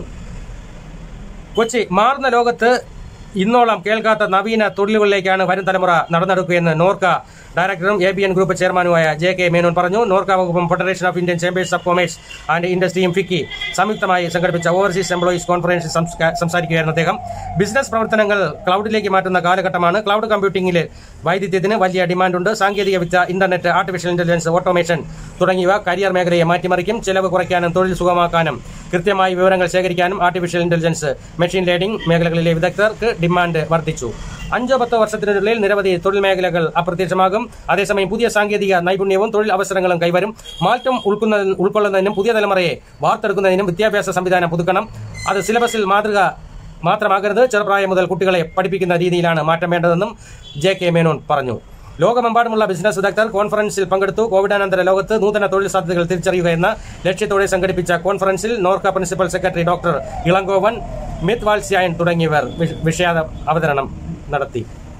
കൊച്ചി മാറുന്ന ലോകത്ത് ഇന്നോളം കേൾക്കാത്ത നവീന തൊഴിലുകളിലേക്കാണ് വരും തലമുറ നടന്നെടുക്കുകയെന്ന് നോർക്ക ഡയറക്ടറും എ ബി എൻ ഗ്രൂപ്പ് ചെയർമാനുമായ ജെ കെ മേനോൻ പറഞ്ഞു നോർക്ക വകുപ്പും Federation of Indian Chambers of Commerce and ഇൻഡസ്ട്രിയും ഫിക്കി സംയുക്തമായി സംഘടിപ്പിച്ച ഓവർസീസ് എംപ്ലോയീസ് കോൺഫറൻസിൽ സംസ്ക- സംസാരിക്കുകയായിരുന്നു അദ്ദേഹം ബിസിനസ് പ്രവർത്തനങ്ങൾ ക്ലൗഡിലേക്ക് മാറ്റുന്ന കാലഘട്ടമാണ് ക്ലൗഡ് കമ്പ്യൂട്ടിംഗിൽ വൈദ്യുത്യത്തിന് വലിയ ഡിമാൻഡുണ്ട് സാങ്കേതിക വിദ്യ ഇന്റർനെറ്റ് ആർട്ടിഫിഷ്യൽ ഇന്റലിജൻസ് ഓട്ടോമേഷൻ തുടങ്ങിയവ കരിയർ മേഖലയെ മാറ്റിമറിക്കും ചെലവ് കുറയ്ക്കാനും തൊഴിൽ സുഗമാക്കാനും കൃത്യമായി വിവരങ്ങൾ ശേഖരിക്കാനും ആർട്ടിഫിഷ്യൽ ഇന്റലിജൻസ് മെഷീൻ ലേണിംഗ് മേഖലകളിലെ വിദഗ്ധർക്ക് ഡിമാൻഡ് വർദ്ധിച്ചു അഞ്ചോ പത്തോ വർഷത്തിനുള്ളിൽ നിരവധി തൊഴിൽ മേഖലകൾ അപ്രത്യക്ഷമാകും അതേസമയം പുതിയ സാങ്കേതിക നൈപുണ്യവും തൊഴിൽ അവസരങ്ങളും കൈവരും മാറ്റം ഉൾക്കുന്ന ഉൾക്കൊള്ളുന്നതിനും പുതിയ തലമുറയെ വാർത്തെടുക്കുന്നതിനും വിദ്യാഭ്യാസ സംവിധാനം പുതുക്കണം അത് സിലബസിൽ മാതൃക മാത്രമാകരുത് ചെറുപ്രായം മുതൽ കുട്ടികളെ പഠിപ്പിക്കുന്ന രീതിയിലാണ് മാറ്റം വേണ്ടതെന്നും ജെ കെ മേനോൻ പറഞ്ഞു ലോകമെമ്പാടുമുള്ള ബിസിനസ് വിദഗ്ധർ കോൺഫറൻസിൽ പങ്കെടുത്തു കോവിഡാനന്തര ലോകത്ത് നൂതന തൊഴിൽ സാധ്യതകൾ തിരിച്ചറിയുക എന്ന ലക്ഷ്യത്തോടെ സംഘടിപ്പിച്ച കോൺഫറൻസിൽ Norka principal secretary doctor Ilangovan Mit Vatsyayan തുടങ്ങിയവർ വിഷ- വിഷയാ അവതരണം നടത്തി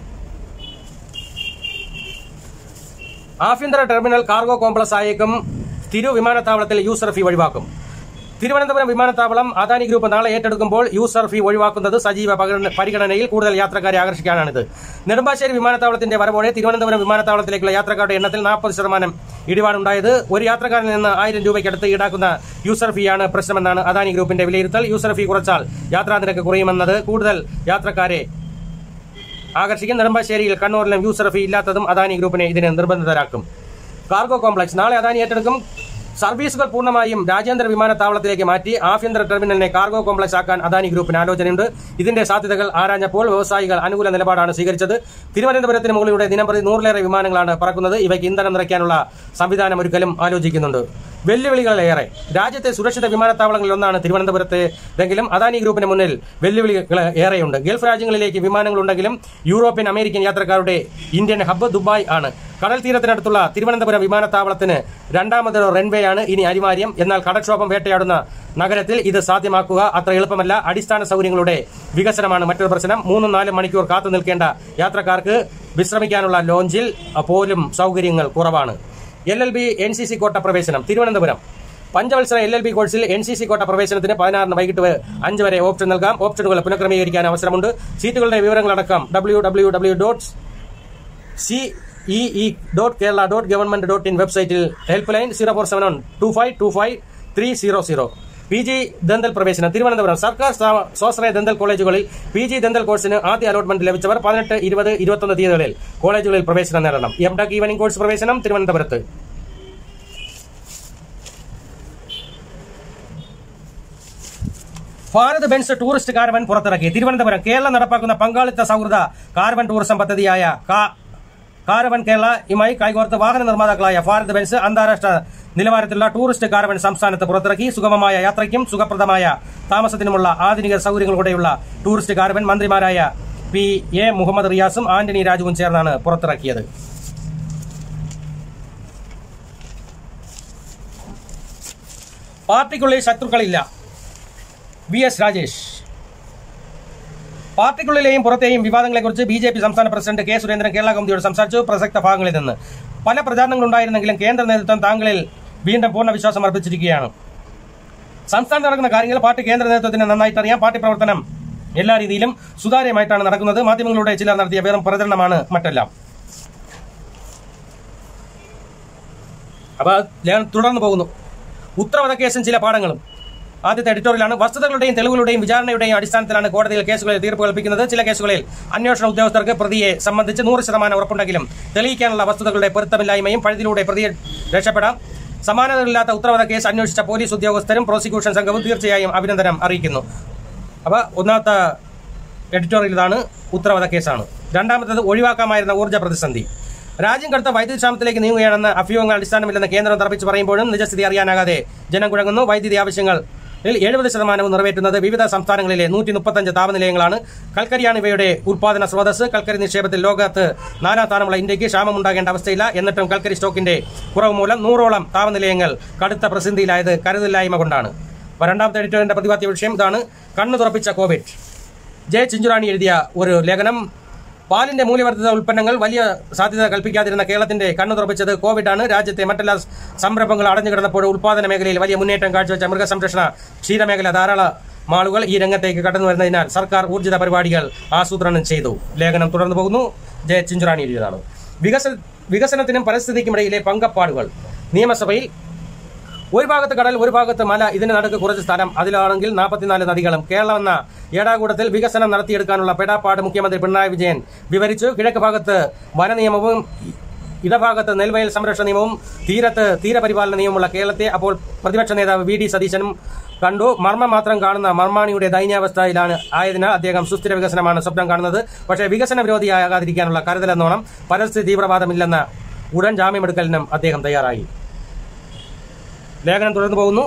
ആഭ്യന്തര ടെർമിനൽ കാർഗോ കോംപ്ലക്സ് ആയേക്കും തിരു വിമാനത്താവളത്തിൽ യൂസർ ഫീ ഒഴിവാക്കും തിരുവനന്തപുരം വിമാനത്താവളം അദാനി ഗ്രൂപ്പ് നാളെ ഏറ്റെടുക്കുമ്പോൾ യൂസർ ഫീ ഒഴിവാക്കുന്നത് സജീവ പകര- പരിഗണനയിൽ കൂടുതൽ യാത്രക്കാരെ ആകർഷിക്കാനാണിത് നെടുമ്പാശ്ശേരി വിമാനത്താവളത്തിന്റെ വരവോടെ തിരുവനന്തപുരം വിമാനത്താവളത്തിലേക്കുള്ള യാത്രക്കാരുടെ എണ്ണത്തിൽ നാൽപ്പത് ശതമാനം ഇടിവാണുണ്ടായത് ഒരു യാത്രക്കാരിൽ നിന്ന് ആയിരം രൂപയ്ക്കടുത്ത് ഈടാക്കുന്ന യൂസർ ഫീയാണ് പ്രശ്നമെന്നാണ് അദാനി ഗ്രൂപ്പിന്റെ വിലയിരുത്തൽ യൂസർ ഫീ കുറച്ചാൽ യാത്രാ നിരക്ക് കുറയുമെന്നത് കൂടുതൽ യാത്രക്കാരെ ആകർഷിക്കും നെടുമ്പാശ്ശേരിയിൽ കണ്ണൂരിലും യൂസർ ഫീ ഇല്ലാത്തതും അദാനി ഗ്രൂപ്പിനെ ഇതിന് നിർബന്ധിതരാക്കും കാർഗോ കോംപ്ലക്സ് നാളെ അദാനി ഏറ്റെടുക്കും സർവീസുകൾ പൂർണ്ണമായും രാജ്യാന്തര വിമാനത്താവളത്തിലേക്ക് മാറ്റി ആഭ്യന്തര ടെർമിനലിനെ കാർഗോ കോംപ്ലക്സ് ആക്കാൻ അദാനി ഗ്രൂപ്പിന് ആലോചനയുണ്ട് ഇതിന്റെ സാധ്യതകൾ ആരാഞ്ഞപ്പോൾ വ്യവസായികൾ അനുകൂല നിലപാടാണ് സ്വീകരിച്ചത് തിരുവനന്തപുരത്തിന് മുകളിലൂടെ ദിനംപ്രതി നൂറിലേറെ വിമാനങ്ങളാണ് പറക്കുന്നത് ഇവയ്ക്ക് ഇന്ധനം നിറയ്ക്കാനുള്ള സംവിധാനം ഒരുക്കലും ആലോചിക്കുന്നുണ്ട് വെല്ലുവിളികളേറെ രാജ്യത്തെ സുരക്ഷിത വിമാനത്താവളങ്ങളിൽ ഒന്നാണ് തിരുവനന്തപുരത്ത് എങ്കിലും അദാനി ഗ്രൂപ്പിന് മുന്നിൽ വെല്ലുവിളികൾ ഏറെയുണ്ട് ഗൾഫ് രാജ്യങ്ങളിലേക്ക് വിമാനങ്ങളുണ്ടെങ്കിലും യൂറോപ്യൻ അമേരിക്കൻ യാത്രക്കാരുടെ ഇന്ത്യൻ ഹബ്ബ് ദുബായ് ആണ് കടൽ തീരത്തിനടുത്തുള്ള തിരുവനന്തപുരം വിമാനത്താവളത്തിന് രണ്ടാമത് റൺവേ ആണ് ഇനി അനിവാര്യം എന്നാൽ കടക്ഷോഭം വേട്ടയാടുന്ന നഗരത്തിൽ ഇത് സാധ്യമാക്കുക അത്ര എളുപ്പമല്ല അടിസ്ഥാന സൗകര്യങ്ങളുടെ വികസനമാണ് മറ്റൊരു പ്രശ്നം മൂന്നും നാലും മണിക്കൂർ കാത്തു നിൽക്കേണ്ട യാത്രക്കാർക്ക് വിശ്രമിക്കാനുള്ള ലോഞ്ചിൽ പോലും സൗകര്യങ്ങൾ കുറവാണ് L L B N C C quota പ്രവേശനം തിരുവനന്തപുരം പഞ്ചവത്സര എൽ എൽ ബി കോഴ്സിൽ എൻ സി സി കോട്ട പ്രവേശനത്തിന് പതിനാറിന് വൈകിട്ട് വ- അഞ്ച് വരെ ഓപ്ഷൻ നൽകാം ഓപ്ഷനുകൾ പുനഃക്രമീകരിക്കാൻ അവസരമുണ്ട് സീറ്റുകളുടെ വിവരങ്ങളടക്കം W W W dot C E E dot Kerala dot government dot in വെബ്സൈറ്റിൽ helpline zero four seven one two five two five three zero zero P G dental പ്രവേശനം തിരുവനന്തപുരം സർക്കാർ സ്ഥാ- സ്വാശ്രയ ദന്തൽ കോളേജുകളിൽ പി ജി ദന്തൽ കോഴ്സിന് ആദ്യ allotment ലഭിച്ചവർ പതിനെട്ട് ഇരുപത് ഇരുപത്തൊന്ന് തീയതികളിൽ കോളേജുകളിൽ പ്രവേശനം നേടണം എം ടെക് ഈവനിംഗ് കോഴ്സ് പ്രവേശനം തിരുവനന്തപുരത്ത് ഭാരത് ബെൻസ് ടൂറിസ്റ്റ് കാരവൻ പുറത്തിറക്കി തിരുവനന്തപുരം കേരളം നടപ്പാക്കുന്ന പങ്കാളിത്ത സൗഹൃദ കാരവൻ ടൂറിസം പദ്ധതിയായ കാ- കാരവൻ കേരള ഇമായി കൈകോർത്ത് വാഹന നിർമ്മാതാക്കളായ ഭാരത് ബെൻസ് അന്താരാഷ്ട്ര നിലവാരത്തിലുള്ള ടൂറിസ്റ്റ് കാരവൻ സംസ്ഥാനത്ത് പുറത്തിറക്കി സുഗമമായ യാത്രയ്ക്കും സുഖപ്രദമായ താമസത്തിനുമുള്ള ആധുനിക സൗകര്യങ്ങളോടെയുള്ള ടൂറിസ്റ്റ് കാരവൻ മന്ത്രിമാരായ പി എ മുഹമ്മദ് റിയാസും ആന്റണി രാജുവും ചേർന്നാണ് പുറത്തിറക്കിയത് പാർട്ടിക്കുള്ളിൽ ശത്രുക്കളില്ല വി എസ് രാജേഷ് പാർട്ടിക്കുള്ളിലെയും പുറത്തെയും വിവാദങ്ങളെക്കുറിച്ച് ബി ജെ പി സംസ്ഥാന പ്രസിഡന്റ് കെ സുരേന്ദ്രൻ കേരള കമ്മിറ്റിയോട് സംസാരിച്ചു പ്രസക്ത ഭാഗങ്ങളിൽ നിന്ന് പല പ്രചാരണങ്ങളുണ്ടായിരുന്നെങ്കിലും കേന്ദ്ര നേതൃത്വം താങ്കളിൽ വീണ്ടും പൂർണ്ണ വിശ്വാസം അർപ്പിച്ചിരിക്കുകയാണ് സംസ്ഥാനത്ത് നടക്കുന്ന കാര്യങ്ങൾ പാർട്ടി കേന്ദ്ര നേതൃത്വത്തിന് നന്നായിട്ട് അറിയാം പാർട്ടി പ്രവർത്തനം എല്ലാ രീതിയിലും സുതാര്യമായിട്ടാണ് നടക്കുന്നത് മാധ്യമങ്ങളുടെ ചിലർ നടത്തിയ വെറും പ്രചരണമാണ് മറ്റെല്ലാം അപ്പൊ ഞാൻ തുടർന്ന് പോകുന്നു ഉത്തരവധ കേസും ചില പാഠങ്ങളും ആദ്യത്തെ എഡിറ്റോറിയലാണ് വസ്തുതകളുടെയും തെളിവുകളുടെയും വിചാരണയുടെയും അടിസ്ഥാനത്തിലാണ് കോടതിയിൽ കേസുകളിൽ തീർപ്പ് കൽപ്പിക്കുന്നത് ചില കേസുകളിൽ അന്വേഷണ ഉദ്യോഗസ്ഥർക്ക് പ്രതിയെ സംബന്ധിച്ച് നൂറ് ശതമാനം ഉറപ്പുണ്ടെങ്കിലും തെളിയിക്കാനുള്ള വസ്തുതകളുടെ പൊരുത്തമില്ലായ്മയും പഴുതിലൂടെ പ്രതിയെ രക്ഷപ്പെടാം സമാനതകളില്ലാത്ത ഉത്തരവാദ കേസ് അന്വേഷിച്ച പോലീസ് ഉദ്യോഗസ്ഥരും പ്രോസിക്യൂഷൻ സംഘവും തീർച്ചയായും അഭിനന്ദനം അറിയിക്കുന്നു അപ്പൊ ഒന്നാമത്തെ എഡിറ്റോറിയൽ ഇതാണ് ഉത്തരവാദ കേസാണ് രണ്ടാമത്തേത് ഒഴിവാക്കാമായിരുന്ന ഊർജ്ജ പ്രതിസന്ധി രാജ്യം കടുത്ത വൈദ്യുതി ക്ഷാമത്തിലേക്ക് നീങ്ങുകയാണെന്ന് അഭ്യൂഹങ്ങൾ അടിസ്ഥാനമില്ലെന്ന് കേന്ദ്രം തറപ്പിച്ച് പറയുമ്പോഴും നിജസ്ഥിതി അറിയാനാകാതെ ജനം കുഴങ്ങുന്നു വൈദ്യുതി ആവശ്യങ്ങൾ എഴുപത് ശതമാനവും നിറവേറ്റുന്നത് വിവിധ സംസ്ഥാനങ്ങളിലെ നൂറ്റി മുപ്പത്തഞ്ച് താപനിലയങ്ങളാണ് കൽക്കരിയാണ് ഇവയുടെ ഉൽപാദന സ്രോതസ് കൽക്കരി നിക്ഷേപത്തിൽ ലോകത്ത് നാലാം സ്ഥാനമുള്ള ഇന്ത്യക്ക് ക്ഷാമമുണ്ടാകേണ്ട അവസ്ഥയില്ല എന്നിട്ടും കൽക്കരി സ്റ്റോക്കിന്റെ കുറവ് മൂലം നൂറോളം താപനിലയങ്ങൾ കടുത്ത പ്രതിസന്ധിയിലായത് കരുതലില്ലായ്മ കൊണ്ടാണ് അപ്പൊ രണ്ടാമത്തെ എഡിറ്റോറിയലിന്റെ പ്രതിപാദ്യ വിഷയം ഇതാണ് കണ്ണു തുറപ്പിച്ച കോവിഡ് ജെ ചിഞ്ചുറാണി എഴുതിയ ഒരു ലേഖനം പാലിന്റെ മൂല്യവർദ്ധിത ഉൽപ്പന്നങ്ങൾ വലിയ സാധ്യത കൽപ്പിക്കാതിരുന്ന കേരളത്തിന്റെ കണ്ണു തുറപ്പിച്ചത് കോവിഡാണ് രാജ്യത്തെ മറ്റെല്ലാ സംരംഭങ്ങൾ അടഞ്ഞു കിടന്നപ്പോൾ ഉൽപാദന മേഖലയിൽ വലിയ മുന്നേറ്റം കാഴ്ചവെച്ച മൃഗസംരക്ഷണ ക്ഷീരമേഖല ധാരാളം ആളുകൾ ഈ രംഗത്തേക്ക് കടന്നു വരുന്നതിനാൽ സർക്കാർ ഊർജിത പരിപാടികൾ ആസൂത്രണം ചെയ്തു ലേഖനം തുടർന്നു പോകുന്നു ജെ ചിഞ്ചുറാണി എഴുതിയതാണ് വികസന വികസനത്തിനും പരിസ്ഥിതിക്കുമിടയിലെ പങ്കപ്പാടുകൾ നിയമസഭയിൽ ഒരു ഭാഗത്ത് കടൽ ഒരു ഭാഗത്ത് മല ഇതിന് നടുക്ക് കുറച്ച് സ്ഥലം അതിലാണെങ്കിൽ നാൽപ്പത്തിനാല് നദികളും കേരളം എന്ന ഏടാകൂടത്തിൽ വികസനം നടത്തിയെടുക്കാനുള്ള പെടാപ്പാട് മുഖ്യമന്ത്രി പിണറായി വിജയൻ വിവരിച്ചു കിഴക്ക് ഭാഗത്ത് വനനിയമവും ഇടഭാഗത്ത് നെൽവയൽ സംരക്ഷണ നിയമവും തീരത്ത് തീരപരിപാലന നിയമമുള്ള കേരളത്തെ അപ്പോൾ പ്രതിപക്ഷ നേതാവ് വി ഡി സതീശനും കണ്ടു മർമ്മം മാത്രം കാണുന്ന മർമാണിയുടെ ദൈന്യാവസ്ഥയിലാണ് ആയതിനാൽ അദ്ദേഹം സുസ്ഥിര വികസനമാണ് സ്വപ്നം കാണുന്നത് പക്ഷേ വികസന വിരോധിയാകാതിരിക്കാനുള്ള കരുതലെന്നോണം പരിസ്ഥിതി തീവ്രവാദമില്ലെന്ന ഉടൻ ജാമ്യമെടുക്കലിനും അദ്ദേഹം തയ്യാറായി ലേഖനം തുടർന്നു പോകുന്നു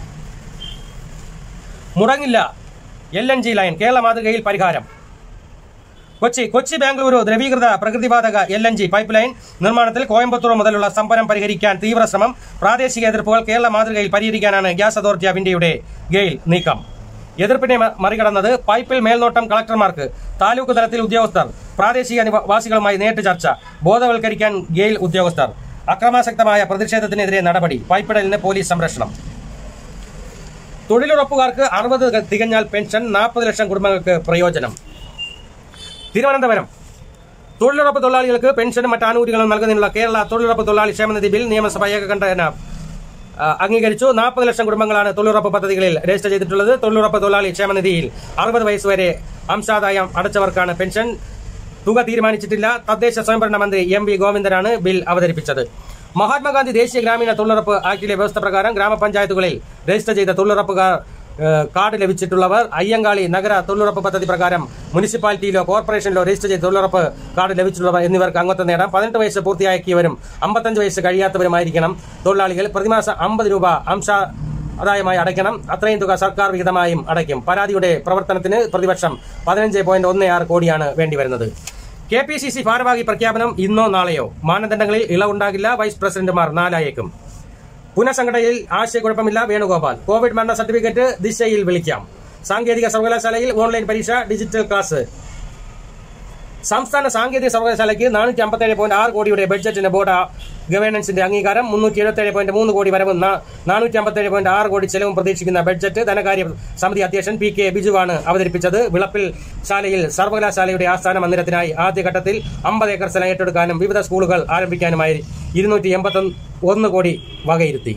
മുടങ്ങില്ല L N G line Kerala മാതൃകയിൽ പരിഹാരം കൊച്ചി കൊച്ചി ബാംഗ്ലൂരു ദ്രവീകൃത പ്രകൃതിവാതക L N G pipeline നിർമ്മാണത്തിൽ കോയമ്പത്തൂർ മുതലുള്ള സ്തംഭനം പരിഹരിക്കാൻ തീവ്ര ശ്രമം പ്രാദേശിക എതിർപ്പുകൾ കേരള മാതൃകയിൽ പരിഹരിക്കാനാണ് ഗ്യാസ് അതോറിറ്റി ഓഫ് ഇന്ത്യയുടെ ഗെയിൽ നീക്കം എതിർപ്പിനെ മ- മറികടന്നത് പൈപ്പിൽ മേൽനോട്ടം കളക്ടർമാർക്ക് താലൂക്ക് തലത്തിൽ ഉദ്യോഗസ്ഥർ പ്രാദേശിക നിവ- വാസികളുമായി നേരിട്ട് ചർച്ച ബോധവൽക്കരിക്കാൻ ഗെയിൽ ഉദ്യോഗസ്ഥർ അക്രമാസക്തമായ പ്രതിഷേധത്തിനെതിരെ നടപടി പൈപ്പിടലിന് പോലീസ് സംരക്ഷണം തൊഴിലുറപ്പുകാർക്ക് അറുപത് തികഞ്ഞാൽ പെൻഷൻ നാൽപ്പത് ലക്ഷം കുടുംബങ്ങൾക്ക് പ്രയോജനം തിരുവനന്തപുരം തൊഴിലുറപ്പ് തൊഴിലാളികൾക്ക് പെൻഷനും മറ്റ് ആനുകൂല്യങ്ങളും നൽകുന്നതിനുള്ള കേരള തൊഴിലുറപ്പ് തൊഴിലാളി ക്ഷേമനിധി ബിൽ നിയമസഭ ഏകകണ്ഠേന ആ, അംഗീകരിച്ചു നാൽപ്പത് ലക്ഷം കുടുംബങ്ങളാണ് തൊഴിലുറപ്പ് പദ്ധതികളിൽ രജിസ്റ്റർ ചെയ്തിട്ടുള്ളത് തൊഴിലുറപ്പ് തൊഴിലാളി ക്ഷേമനിധിയിൽ അറുപത് വയസ്സ് വരെ അംശാദായം അടച്ചവർക്കാണ് പെൻഷൻ തുക തീരുമാനിച്ചിട്ടില്ല തദ്ദേശ സ്വയംഭരണ മന്ത്രി എം വി ഗോവിന്ദനാണ് ബിൽ അവതരിപ്പിച്ചത് മഹാത്മാഗാന്ധി ദേശീയ ഗ്രാമീണ തൊഴിലുറപ്പ് ആക്ടിലെ വ്യവസ്ഥ പ്രകാരം ഗ്രാമപഞ്ചായത്തുകളിൽ രജിസ്റ്റർ ചെയ്ത തൊഴിലുറപ്പുകാർ ഏഹ്, കാർഡ് ലഭിച്ചിട്ടുള്ളവർ അയ്യങ്കാളി നഗര തൊഴിലുറപ്പ് പദ്ധതി പ്രകാരം മുനിസിപ്പാലിറ്റിയിലോ കോർപ്പറേഷനിലോ രജിസ്റ്റർ ചെയ്ത തൊഴിലുറപ്പ് കാർഡ് ലഭിച്ചിട്ടുള്ളവർ എന്നിവർക്ക് അംഗത്വം നേടാം പതിനെട്ട് വയസ്സ് പൂർത്തിയാക്കിയവരും അമ്പത്തഞ്ച് വയസ്സ് കഴിയാത്തവരുമായിരിക്കണം തൊഴിലാളികൾ പ്രതിമാസം അമ്പത് രൂപ അംശ ആദായമായി അടയ്ക്കണം അത്രയും തുക സർക്കാർ വിഹിതമായും അടയ്ക്കും പരാതിയുടെ പ്രവർത്തനത്തിന് പ്രതിവർഷം പതിനഞ്ച് പോയിന്റ് ഒന്ന് ആറ് കോടിയാണ് വേണ്ടിവരുന്നത് കെ പി സി സി ഭാരവാഹി പ്രഖ്യാപനം ഇന്നോ നാളെയോ മാനദണ്ഡങ്ങളിൽ ഇളവുണ്ടാകില്ല വൈസ് പ്രസിഡന്റുമാർ നാലായേക്കും പുനഃസംഘടനയിൽ ആശയക്കുഴപ്പമില്ല വേണുഗോപാൽ കോവിഡ് മരണ സർട്ടിഫിക്കറ്റ് ദിശയിൽ വിളിക്കാം സാങ്കേതിക സർവകലാശാലയിൽ ഓൺലൈൻ പരീക്ഷ ഡിജിറ്റൽ ക്ലാസ് സംസ്ഥാന സാങ്കേതിക സർവകലാശാലയ്ക്ക് നാനൂറ്റി അമ്പത്തേഴ് പോയിന്റ് ആറ് കോടിയുടെ ബഡ്ജറ്റിന് ബോർഡ് ഗവേണൻസിന്റെ അംഗീകാരം മുന്നൂറ്റി എഴുപത്തേഴ് പോയിന്റ് മൂന്ന് കോടി വരവും നാനൂറ്റി അമ്പത്തേഴ് പോയിന്റ് ആറ് കോടി ചെലവും പ്രതീക്ഷിക്കുന്ന ബഡ്ജറ്റ് ധനകാര്യ സമിതി അധ്യക്ഷൻ പി കെ ബിജുവാണ് അവതരിപ്പിച്ചത് വിളപ്പിൽ ശാലയിൽ സർവകലാശാലയുടെ ആസ്ഥാന മന്ദിരത്തിനായി ആദ്യഘട്ടത്തിൽ അമ്പത് ഏക്കർ സ്ഥലം ഏറ്റെടുക്കാനും വിവിധ സ്കൂളുകൾ ആരംഭിക്കാനുമായി ഇരുന്നൂറ്റി എൺപത്തി ഒന്ന് കോടി വകയിരുത്തി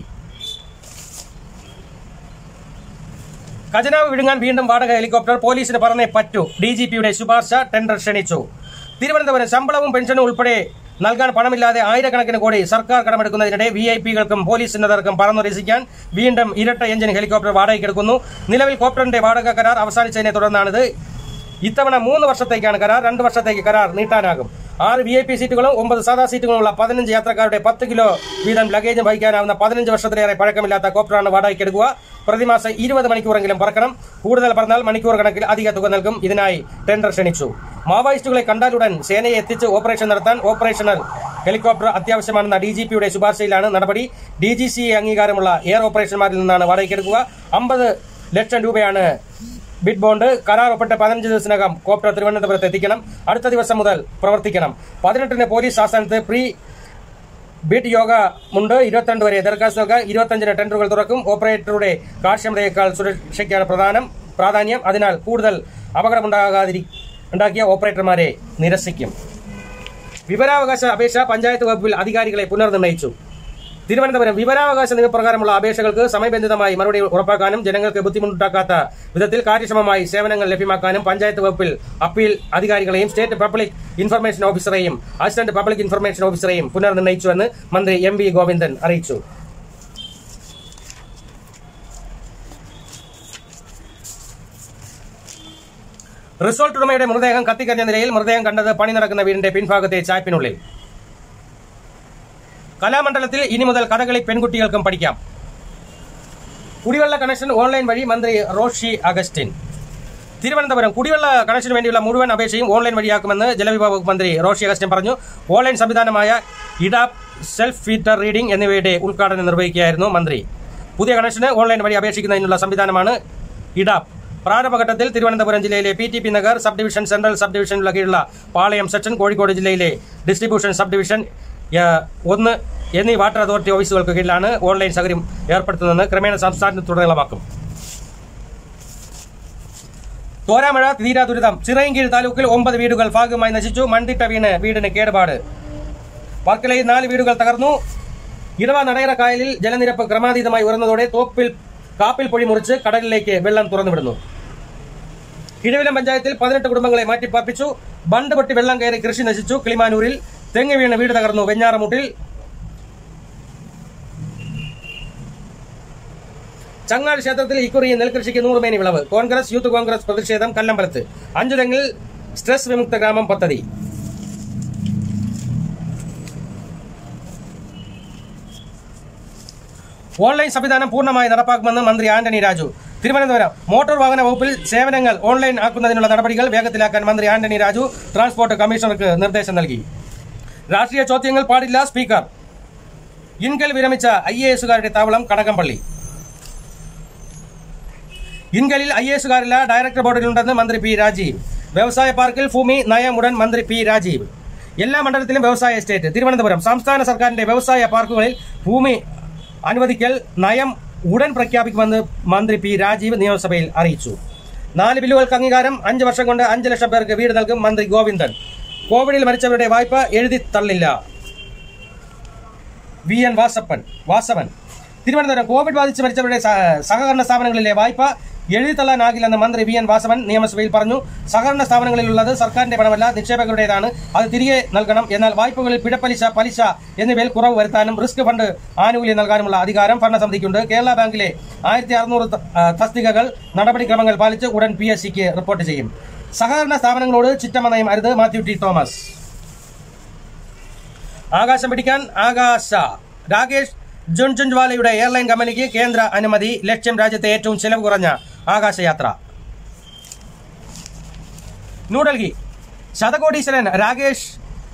ഖജനാവ് വിഴുങ്ങാൻ വീണ്ടും വാടക ഹെലികോപ്റ്റർ പോലീസിന് പറഞ്ഞേ പറ്റൂ ഡി ജി പിയുടെ ശുപാർശ ടെൻഡർ ക്ഷണിച്ചു തിരുവനന്തപുരം ശമ്പളവും പെൻഷനും ഉൾപ്പെടെ നൽകാൻ പണമില്ലാതെ ആയിരക്കണക്കിന് കോടി സർക്കാർ കടമെടുക്കുന്നതിനിടെ വി ഐ പികൾക്കും പോലീസ് ഉന്നതർക്കും പറന്നു രസിക്കാൻ വീണ്ടും ഇരട്ട എഞ്ചിൻ ഹെലികോപ്റ്റർ വാടകയ്ക്കെടുക്കുന്നു നിലവിൽ കോപ്റ്ററിന്റെ വാടക കരാർ അവസാനിച്ചതിനെ തുടർന്നാണിത് ഇത്തവണ മൂന്ന് വർഷത്തേക്കാണ് കരാർ രണ്ട് വർഷത്തേക്ക് കരാർ നീട്ടാനാകും ആറ് വി ഐ പി സീറ്റുകളും ഒമ്പത് സാധാ സീറ്റുകളുമുള്ള പതിനഞ്ച് യാത്രക്കാരുടെ പത്ത് കിലോ വീതം ലഗേജ് വഹിക്കാനാവുന്ന പതിനഞ്ച് വർഷത്തിലേറെ പഴക്കമില്ലാത്ത കോപ്റ്ററാണ് വാടകയ്ക്കെടുക്കുക പ്രതിമാസം ഇരുപത് മണിക്കൂറെങ്കിലും പറക്കണം കൂടുതൽ പറഞ്ഞാൽ മണിക്കൂർ കണക്കിൽ അധിക തുക നൽകും ഇതിനായി ടെൻഡർ ക്ഷണിച്ചു മാവോയിസ്റ്റുകളെ കണ്ടാലുടൻ സേനയെ എത്തിച്ച് ഓപ്പറേഷൻ നടത്താൻ ഓപ്പറേഷണൽ ഹെലികോപ്റ്റർ അത്യാവശ്യമാണെന്ന ഡി ജി പിയുടെ ശുപാർശയിലാണ് നടപടി ഡി ജി സി അംഗീകാരമുള്ള എയർ ഓപ്പറേഷന്മാരിൽ നിന്നാണ് വാടകയ്ക്കെടുക്കുക അമ്പത് ലക്ഷം രൂപയാണ് ബിഡ് ബോണ്ട് കരാർ ഒപ്പിട്ട് പതിനഞ്ച് ദിവസത്തിനകം കോപ്റ്റർ തിരുവനന്തപുരത്ത് എത്തിക്കണം അടുത്ത ദിവസം മുതൽ പ്രവർത്തിക്കണം പതിനെട്ടിന് പോലീസ് ആസ്ഥാനത്ത് പ്രീ ബിഡ് യോഗ ഉണ്ട് ഇരുപത്തിരണ്ട് വരെ ദർഖാസ്ത് നൽകാൻ ഇരുപത്തഞ്ചിന് ടെൻഡറുകൾ തുറക്കും ഓപ്പറേറ്ററുടെ കാര്യക്ഷമതയേക്കാൾ സുരക്ഷയ്ക്കാണ് പ്രധാനം പ്രാധാന്യം അതിനാൽ കൂടുതൽ അപകടമുണ്ടാകാതിരി ഉണ്ടാക്കിയ ഓപ്പറേറ്റർമാരെ നിരസിക്കും വിവരാവകാശ അപേക്ഷ പഞ്ചായത്ത് വകുപ്പിൽ അധികാരികളെ പുനർനിർണയിച്ചു തിരുവനന്തപുരം വിവരാവകാശ നിയമപ്രകാരമുള്ള അപേക്ഷകൾക്ക് സമയബന്ധിതമായി മറുപടി ഉറപ്പാക്കാനും ജനങ്ങൾക്ക് ബുദ്ധിമുട്ടുണ്ടാക്കാത്ത വിധത്തിൽ കാര്യക്ഷമമായി സേവനങ്ങൾ ലഭ്യമാക്കാനും പഞ്ചായത്ത് വകുപ്പിൽ അപ്പീൽ അധികാരികളെയും സ്റ്റേറ്റ് പബ്ലിക് ഇൻഫർമേഷൻ ഓഫീസറെയും അസിസ്റ്റന്റ് പബ്ലിക് ഇൻഫർമേഷൻ ഓഫീസറെയും പുനർനിർണയിച്ചുവെന്ന് മന്ത്രി എം വി ഗോവിന്ദൻ അറിയിച്ചു റിസോർട്ട് ഉടമയുടെ മൃതദേഹം കത്തിക്കറിഞ്ഞ നിലയിൽ മൃതദേഹം കണ്ടത് പണി നടക്കുന്ന വീടിന്റെ പിൻഭാഗത്തെ ചായ്പിനുള്ളിൽ കലാമണ്ഡലത്തിൽ ഇനി മുതൽ കഥകളി പെൺകുട്ടികൾക്കും പഠിക്കാം കുടിവെള്ള കണക്ഷൻ ഓൺലൈൻ വഴി മന്ത്രി റോഷി അഗസ്റ്റിൻ തിരുവനന്തപുരം കുടിവെള്ള കണക്ഷന് വേണ്ടിയുള്ള മുഴുവൻ അപേക്ഷയും ഓൺലൈൻ വഴിയാക്കുമെന്ന് ജലവിഭവ വകുപ്പ് മന്ത്രി റോഷി അഗസ്റ്റിൻ പറഞ്ഞു ഓൺലൈൻ സംവിധാനമായ ഇഡാപ്പ് സെൽഫ് ഫീറ്റർ റീഡിംഗ് എന്നിവയുടെ ഉദ്ഘാടനം നിർവഹിക്കുകയായിരുന്നു മന്ത്രി പുതിയ കണക്ഷന് ഓൺലൈൻ വഴി അപേക്ഷിക്കുന്നതിനുള്ള സംവിധാനമാണ് ഇഡാപ്പ് പ്രാരംഭഘട്ടത്തിൽ തിരുവനന്തപുരം ജില്ലയിലെ P T P Nagar sub division central sub ഡിവിഷനിലുള്ള കീഴിലുള്ള പാളയം സെക്ഷൻ കോഴിക്കോട് ജില്ലയിലെ ഡിസ്ട്രിബ്യൂഷൻ സബ് ഡിവിഷൻ ഏഹ്, ഒന്ന് എന്നീ വാട്ടർ അതോറിറ്റി ഓഫീസുകൾക്ക് കീഴിലാണ് ഓൺലൈൻ സൗകര്യം ഏർപ്പെടുത്തുന്നതെന്ന് ക്രമേണ സംസ്ഥാനത്തുടനീളമാക്കും തോരാമഴ തീരാ ദുരിതം ചിറയൻകീഴ് താലൂക്കിൽ ഒമ്പത് വീടുകൾ ഭാഗമായി നശിച്ചു മൺതിട്ട വീണ് വീടിന് കേടുപാട് വർക്കലയിൽ നാല് വീടുകൾ തകർന്നു ഇടവ നടയറ കായലിൽ ജലനിരപ്പ് ക്രമാതീതമായി ഉയർന്നതോടെ തോപ്പിൽ കാപ്പിൽ പൊഴി മുറിച്ച് കടലിലേക്ക് വെള്ളം തുറന്നുവിടുന്നു കിഴവിലം പഞ്ചായത്തിൽ പതിനെട്ട് കുടുംബങ്ങളെ മാറ്റിപ്പാർപ്പിച്ചു ബണ്ട് പൊട്ടി വെള്ളം കയറി കൃഷി നശിച്ചു കിളിമാനൂരിൽ തെങ്ങ് വീണ് വീട് തകർന്നു വെഞ്ഞാറമുട്ടിൽ ചങ്ങാട് ക്ഷേത്രത്തിൽ ഇക്കുറി നെൽകൃഷിക്ക് നൂറുമേനി വിളവ് കോൺഗ്രസ് യൂത്ത് കോൺഗ്രസ് പ്രതിഷേധം കല്ലമ്പലത്ത് അഞ്ചു തെങ്ങിൽ സ്ട്രെസ് വിമുക്ത ഗ്രാമം പദ്ധതി ഓൺലൈൻ സംവിധാനം പൂർണ്ണമായി നടപ്പാക്കുമെന്ന് മന്ത്രി ആന്റണി രാജു തിരുവനന്തപുരം മോട്ടോർ വാഹന വകുപ്പിൽ സേവനങ്ങൾ ഓൺലൈൻ ആക്കുന്നതിനുള്ള നടപടികൾ വേഗത്തിലാക്കാൻ മന്ത്രി ആന്റണി രാജു ട്രാൻസ്പോർട്ട് കമ്മീഷണർക്ക് നിർദ്ദേശം നൽകി രാഷ്ട്രീയ ചോദ്യങ്ങൾ പാടില്ല സ്പീക്കർ ഇൻകൽ വിരമിച്ച ഐ എ എസുകാരുടെ താവളം കടകംപള്ളി ഇൻകലിൽ ഐ എ എസുകാരില്ല ഡയറക്ടർ ബോർഡിലുണ്ടെന്ന് മന്ത്രി പി രാജീവ് വ്യവസായ പാർക്കിൽ ഭൂമി നയം ഉടൻ മന്ത്രി പി രാജീവ് എല്ലാ മണ്ഡലത്തിലും വ്യവസായ എസ്റ്റേറ്റ് തിരുവനന്തപുരം സംസ്ഥാന സർക്കാരിന്റെ വ്യവസായ പാർക്കുകളിൽ ഭൂമി അനുവദിക്കൽ നയം ഉടൻ പ്രഖ്യാപിക്കുമെന്ന് മന്ത്രി പി രാജീവ് നിയമസഭയിൽ അറിയിച്ചു നാല് ബില്ലുകൾക്ക് അംഗീകാരം അഞ്ച് വർഷം കൊണ്ട് അഞ്ച് ലക്ഷം പേർക്ക് വീട് നൽകും മന്ത്രി ഗോവിന്ദൻ കോവിഡിൽ മരിച്ചവരുടെ വായ്പ എഴുതി തള്ളില്ല V N Vasappan Vasavan Thiruvananthapuram Covid ബാധിച്ച് മരിച്ചവരുടെ സ- സഹകരണ സ്ഥാപനങ്ങളിലെ വായ്പ എഴുതിത്തള്ളാനാകില്ലെന്ന് മന്ത്രി വി എൻ വാസവൻ നിയമസഭയിൽ പറഞ്ഞു സഹകരണ സ്ഥാപനങ്ങളിലുള്ളത് സർക്കാരിന്റെ പണമല്ല നിക്ഷേപകരുടേതാണ് അത് തിരികെ നൽകണം എന്നാൽ വായ്പകളിൽ പിഴപ്പലിശ പലിശ എന്നിവയിൽ കുറവ് വരുത്താനും റിസ്ക് ഫണ്ട് ആനുകൂല്യം നൽകാനുമുള്ള അധികാരം ഭരണസമിതിക്കുണ്ട് കേരള ബാങ്കിലെ ആയിരത്തി അറുന്നൂറ് തസ്തികകൾ നടപടിക്രമങ്ങൾ പാലിച്ച് ഉടൻ പി എസ് സിക്ക് റിപ്പോർട്ട് ചെയ്യും സഹകരണ സ്ഥാപനങ്ങളോട് ചിറ്റമ്മ നയം അരുത് മാത്യു ടി തോമസ് ആകാശം പിടിക്കാൻ ആകാശ രാകേഷ് ജുൻജുൻവാലയുടെ എയർലൈൻ കമ്പനിക്ക് കേന്ദ്ര അനുമതി ലക്ഷ്യം രാജ്യത്തെ ഏറ്റവും ചെലവ് കുറഞ്ഞ ആകാശയാത്ര ന്യൂഡൽഹി ശതകോടീശ്വരൻ രാകേഷ്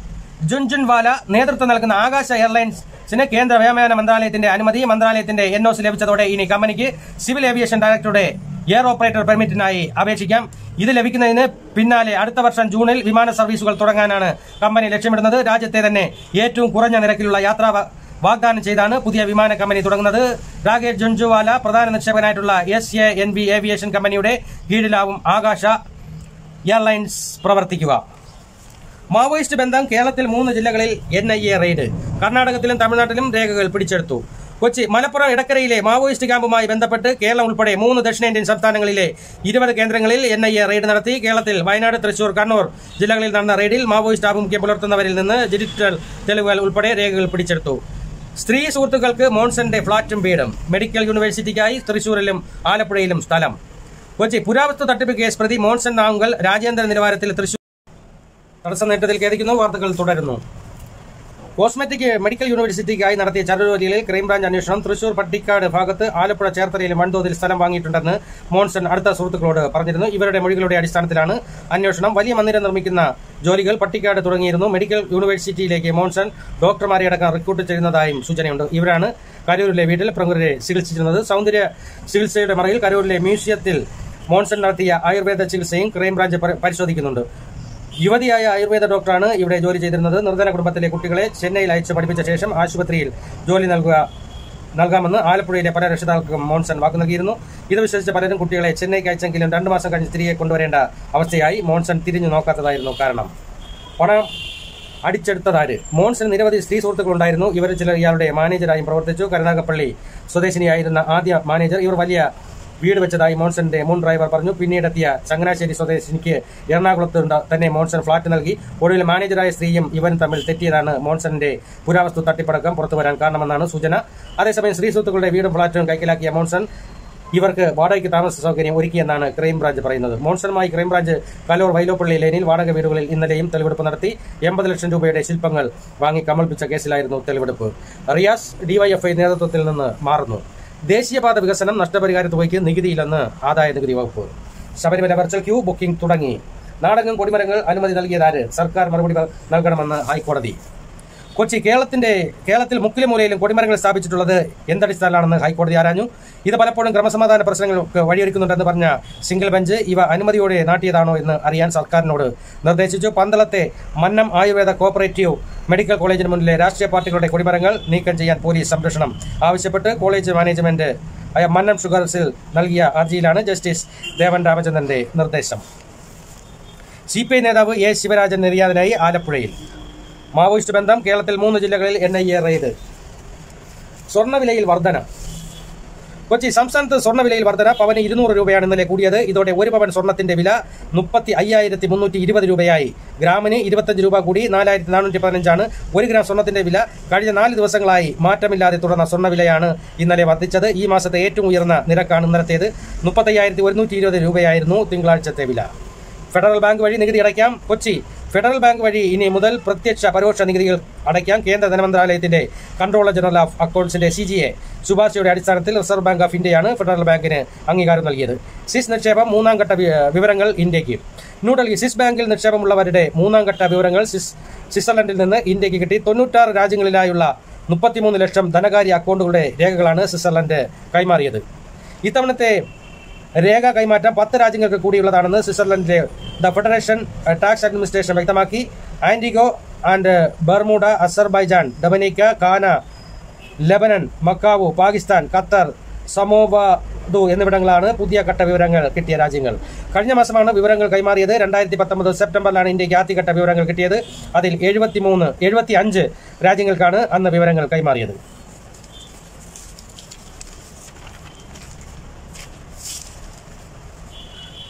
ജുൻജുൻവാല നേതൃത്വം നൽകുന്ന ആകാശ എയർലൈൻസിന് കേന്ദ്ര വ്യോമയാന മന്ത്രാലയത്തിന്റെ അനുമതി മന്ത്രാലയത്തിന്റെ എൻ ഒ സി ലഭിച്ചതോടെ ഇനി കമ്പനിക്ക് സിവിൽ ഏവിയേഷൻ ഡയറക്ടറുടെ എയർ ഓപ്പറേറ്റർ പെർമിറ്റിനായി അപേക്ഷിക്കാം ഇത് ലഭിക്കുന്നതിന് പിന്നാലെ അടുത്ത വർഷം ജൂണിൽ വിമാന സർവീസുകൾ തുടങ്ങാനാണ് കമ്പനി ലക്ഷ്യമിടുന്നത് രാജ്യത്തെ തന്നെ ഏറ്റവും കുറഞ്ഞ നിരക്കിലുള്ള യാത്രാ വ- വാഗ്ദാനം ചെയ്താണ് പുതിയ വിമാന കമ്പനി തുടങ്ങുന്നത് രാകേഷ് ജുൻജുവാല പ്രധാന നിക്ഷേപകനായിട്ടുള്ള S A N B aviation കമ്പനിയുടെ കീഴിലാവും ആകാശ എയർലൈൻസ് പ്രവർത്തിക്കുക മാവോയിസ്റ്റ് ബന്ധം കേരളത്തിൽ മൂന്ന് ജില്ലകളിൽ എൻ ഐ എ റെയ്ഡ് കർണാടകത്തിലും തമിഴ്നാട്ടിലും രേഖകൾ പിടിച്ചെടുത്തു കൊച്ചി മലപ്പുറം ഇടക്കരയിലെ മാവോയിസ്റ്റ് ക്യാമ്പുമായി ബന്ധപ്പെട്ട് കേരളം ഉൾപ്പെടെ മൂന്ന് ദക്ഷിണേന്ത്യൻ സംസ്ഥാനങ്ങളിലെ ഇരുപത് കേന്ദ്രങ്ങളിൽ എൻ ഐ എ റെയ്ഡ് നടത്തി കേരളത്തിൽ വയനാട് തൃശൂർ കണ്ണൂർ ജില്ലകളിൽ നടന്ന റെയ്ഡിൽ മാവോയിസ്റ്റ് ആഭിമുഖ്യം പുലർത്തുന്നവരിൽ നിന്ന് ഡിജിറ്റൽ തെളിവുകൾ ഉൾപ്പെടെ രേഖകൾ പിടിച്ചെടുത്തു സ്ത്രീ സുഹൃത്തുക്കൾക്ക് മോൺസന്റെ ഫ്ളാറ്റും വീടും മെഡിക്കൽ യൂണിവേഴ്സിറ്റിക്കായി തൃശൂരിലും ആലപ്പുഴയിലും സ്ഥലം കൊച്ചി പുരാവസ്തു തട്ടിപ്പ് കേസ് പ്രതി മോൺസൺ നാവുങ്കൽ രാജ്യാന്തര നിലവാരത്തിൽ തൃശൂർ തടസ്സം നേട്ടത്തിൽ ഖേദിക്കുന്നു വാർത്തകൾ തുടരുന്നു കോസ്മെറ്റിക് മെഡിക്കൽ യൂണിവേഴ്സിറ്റിക്കായി നടത്തിയ ചരടുവലിയിൽ ക്രൈംബ്രാഞ്ച് അന്വേഷണം തൃശൂർ പട്ടിക്കാട് ഭാഗത്ത് ആലപ്പുഴ ചേർത്തലയിൽ വൻതോതിൽ സ്ഥലം വാങ്ങിയിട്ടുണ്ടെന്ന് മോൺസൺ അടുത്ത സുഹൃത്തുക്കളോട് പറഞ്ഞിരുന്നു ഇവരുടെ മൊഴികളുടെ അടിസ്ഥാനത്തിലാണ് അന്വേഷണം വലിയ മന്ദിരം നിർമ്മിക്കുന്ന ജോലികൾ പട്ടിക്കാട് തുടങ്ങിയിരുന്നു മെഡിക്കൽ യൂണിവേഴ്സിറ്റിയിലേക്ക് മോൺസൺ ഡോക്ടർമാരെ അടക്കം റിക്രൂട്ട് ചെയ്യുന്നതായും സൂചനയുണ്ട് ഇവരാണ് കരൂരിലെ വീട്ടിൽ പ്രമുഖരെ ചികിത്സിച്ചിരുന്നത് സൗന്ദര്യ ചികിത്സയുടെ മറയിൽ കരൂരിലെ മ്യൂസിയത്തിൽ മോൺസൺ നടത്തിയ ആയുർവേദ ചികിത്സയും ക്രൈംബ്രാഞ്ച് പരി- പരിശോധിക്കുന്നുണ്ട് യുവതിയായ ആയുർവേദ ഡോക്ടറാണ് ഇവിടെ ജോലി ചെയ്തിരുന്നത് നിർധന കുടുംബത്തിലെ കുട്ടികളെ ചെന്നൈയിൽ അയച്ച് പഠിപ്പിച്ച ശേഷം ആശുപത്രിയിൽ ജോലി നൽകുക നൽകാമെന്ന് ആലപ്പുഴയിലെ പല രക്ഷിതാക്കൾക്കും മോൺസൺ വാക്ക് നൽകിയിരുന്നു ഇത് വിശ്വസിച്ച പലരും കുട്ടികളെ ചെന്നൈക്ക് അയച്ചെങ്കിലും രണ്ടു മാസം കഴിഞ്ഞ് തിരികെ കൊണ്ടുവരേണ്ട അവസ്ഥയായി മോൺസൺ തിരിഞ്ഞു നോക്കാത്തതായിരുന്നു കാരണം പണം അടിച്ചെടുത്തതാര് മോൺസൺ നിരവധി സ്ത്രീ സുഹൃത്തുക്കളുണ്ടായിരുന്നു ഇവരിൽ ചിലർ ഇയാളുടെ മാനേജരായും പ്രവർത്തിച്ചു കരുനാഗപ്പള്ളി സ്വദേശിനിയായിരുന്ന ആദ്യ മാനേജർ ഇവർ വലിയ വീട് വെച്ചതായി മോൺസന്റെ മുൻ ഡ്രൈവർ പറഞ്ഞു പിന്നീടെത്തിയ ചങ്ങനാശ്ശേരി സ്വദേശിനിക്ക് എറണാകുളത്ത് ഉണ്ട- തന്നെ മോൺസൺ ഫ്ളാറ്റ് നൽകി ഒടുവിൽ മാനേജറായ സ്ത്രീയും ഇവനും തമ്മിൽ തെറ്റിയതാണ് മോൺസന്റെ പുരാവസ്തു തട്ടിപ്പടക്കം പുറത്തുവരാൻ കാരണമെന്നാണ് സൂചന അതേസമയം സ്ത്രീ സുഹൃത്തുക്കളുടെ വീടും ഫ്ളാറ്റും കൈക്കലാക്കിയ മോൺസൺ ഇവർക്ക് വാടകയ്ക്ക് താമസ സൗകര്യം ഒരുക്കിയെന്നാണ് ക്രൈംബ്രാഞ്ച് പറയുന്നത് മോൺസണുമായി ക്രൈംബ്രാഞ്ച് കലൂർ വൈലോപ്പള്ളി ലേനിൽ വാടക വീടുകളിൽ ഇന്നലെയും തെളിവെടുപ്പ് നടത്തി എൺപത് ലക്ഷം രൂപയുടെ ശില്പങ്ങൾ വാങ്ങി കമൽപ്പിച്ച കേസിലായിരുന്നു തെളിവെടുപ്പ് റിയാസ് ഡിവൈഎഫ്ഐ നേതൃത്വത്തിൽ നിന്ന് മാറുന്നു ദേശീയപാത വികസനം നഷ്ടപരിഹാര തുകയ്ക്ക് നികുതിയില്ലെന്ന് ആദായ നികുതി വകുപ്പ് ശബരിമല വെർച്വൽ ക്യൂ ബുക്കിംഗ് തുടങ്ങി നാടകം കൊടിമരങ്ങൾ അനുമതി നൽകിയതാര് സർക്കാർ മറുപടി നൽകണമെന്ന് ഹൈക്കോടതി കൊച്ചി കേരളത്തിന്റെ കേരളത്തിൽ മുക്കിലും മൂലയിലും കൊടിമരങ്ങൾ സ്ഥാപിച്ചിട്ടുള്ളത് എന്തടിസ്ഥാനമാണെന്ന് ഹൈക്കോടതി ആരാഞ്ഞു ഇത് പലപ്പോഴും ക്രമസമാധാന പ്രശ്നങ്ങൾക്ക് വഴിയൊരുക്കുന്നുണ്ടെന്ന് പറഞ്ഞ സിംഗിൾ ബെഞ്ച് ഇവ അനുമതിയോടെ നാട്ടിയതാണോ എന്ന് അറിയാൻ സർക്കാരിനോട് നിർദ്ദേശിച്ചു പന്തളത്തെ മന്നം ആയുർവേദ കോപ്പറേറ്റീവ് മെഡിക്കൽ കോളേജിന് മുന്നിലെ രാഷ്ട്രീയ പാർട്ടികളുടെ കൊടിമരങ്ങൾ നീക്കം ചെയ്യാൻ പോലീസ് സംരക്ഷണം ആവശ്യപ്പെട്ട് കോളേജ് മാനേജ്മെന്റ് ആയ മന്നം ഷുഗർസിൽ നൽകിയ ഹർജിയിലാണ് ജസ്റ്റിസ് ദേവൻ രാമചന്ദ്രന്റെ നിർദ്ദേശം സി പി ഐ നേതാവ് എ ശിവരാജൻ നിര്യാതനായി ആലപ്പുഴയിൽ മാവോയിസ്റ്റ് ബന്ധം കേരളത്തിൽ മൂന്ന് ജില്ലകളിൽ എൻ ഐ എ റെയ്ഡ് സ്വർണ്ണവിലയിൽ വർധന കൊച്ചി സംസ്ഥാനത്ത് സ്വർണ്ണവിലയിൽ വർധന പവന് ഇരുന്നൂറ് രൂപയാണ് ഇന്നലെ കൂടിയത് ഇതോടെ ഒരു പവൻ സ്വർണ്ണത്തിന്റെ വില മുപ്പത്തി അയ്യായിരത്തി മുന്നൂറ്റി ഇരുപത് രൂപയായി ഗ്രാമിന് ഇരുപത്തഞ്ച് രൂപ കൂടി നാലായിരത്തി നാനൂറ്റി പതിനഞ്ചാണ് ഒരു ഗ്രാം സ്വർണ്ണത്തിന്റെ വില കഴിഞ്ഞ നാല് ദിവസങ്ങളായി മാറ്റമില്ലാതെ തുടർന്ന സ്വർണ്ണവിലയാണ് ഇന്നലെ വർദ്ധിച്ചത് ഈ മാസത്തെ ഏറ്റവും ഉയർന്ന നിരക്കാണ് ഇന്നലത്തേത് മുപ്പത്തയ്യായിരത്തി ഒരുന്നൂറ്റി ഇരുപത് രൂപയായിരുന്നു തിങ്കളാഴ്ചത്തെ വില ഫെഡറൽ ബാങ്ക് വഴി നികുതി അടയ്ക്കാം കൊച്ചി ഫെഡറൽ ബാങ്ക് വഴി ഇനി മുതൽ പ്രത്യക്ഷ പരോക്ഷ നികുതികൾ അടയ്ക്കാം കേന്ദ്ര ധനമന്ത്രാലയത്തിന്റെ കൺട്രോളർ ജനറൽ ഓഫ് അക്കൗണ്ട്സിന്റെ സി ജി എ ശുപാർശയുടെ അടിസ്ഥാനത്തിൽ റിസർവ് ബാങ്ക് ഓഫ് ഇന്ത്യയാണ് ഫെഡറൽ ബാങ്കിന് അംഗീകാരം നൽകിയത് സിസ് നിക്ഷേപം മൂന്നാം ഘട്ട വി- വിവരങ്ങൾ ഇന്ത്യക്ക് ന്യൂഡൽഹി സിസ് ബാങ്കിൽ നിക്ഷേപമുള്ളവരുടെ മൂന്നാം ഘട്ട വിവരങ്ങൾ സിസ് സ്വിറ്റ്സർലൻഡിൽ നിന്ന് ഇന്ത്യക്ക് കിട്ടി തൊണ്ണൂറ്റാറ് രാജ്യങ്ങളിലായുള്ള മുപ്പത്തിമൂന്ന് ലക്ഷം ധനകാര്യ അക്കൗണ്ടുകളുടെ രേഖകളാണ് സ്വിറ്റ്സർലൻഡ് കൈമാറിയത് ഇത്തവണത്തെ രേഖ കൈമാറ്റം പത്ത് രാജ്യങ്ങൾക്ക് കൂടിയുള്ളതാണെന്ന് സ്വിറ്റ്സർലൻഡിലെ ദ ഫെഡറേഷൻ ടാക്സ് അഡ്മിനിസ്ട്രേഷൻ വ്യക്തമാക്കി Antigua and Bermuda Azerbaijan Dominica Ghana Lebanon Macau Pakistan Qatar സമോവദു എന്നിവിടങ്ങളാണ് പുതിയ ഘട്ട വിവരങ്ങൾ കിട്ടിയ രാജ്യങ്ങൾ കഴിഞ്ഞ മാസമാണ് വിവരങ്ങൾ കൈമാറിയത് രണ്ടായിരത്തി പത്തൊമ്പത് സെപ്റ്റംബറിലാണ് ഇന്ത്യക്ക് ആദ്യഘട്ട വിവരങ്ങൾ കിട്ടിയത് അതിൽ എഴുപത്തി മൂന്ന് എഴുപത്തി അഞ്ച് രാജ്യങ്ങൾക്കാണ് അന്ന് വിവരങ്ങൾ കൈമാറിയത്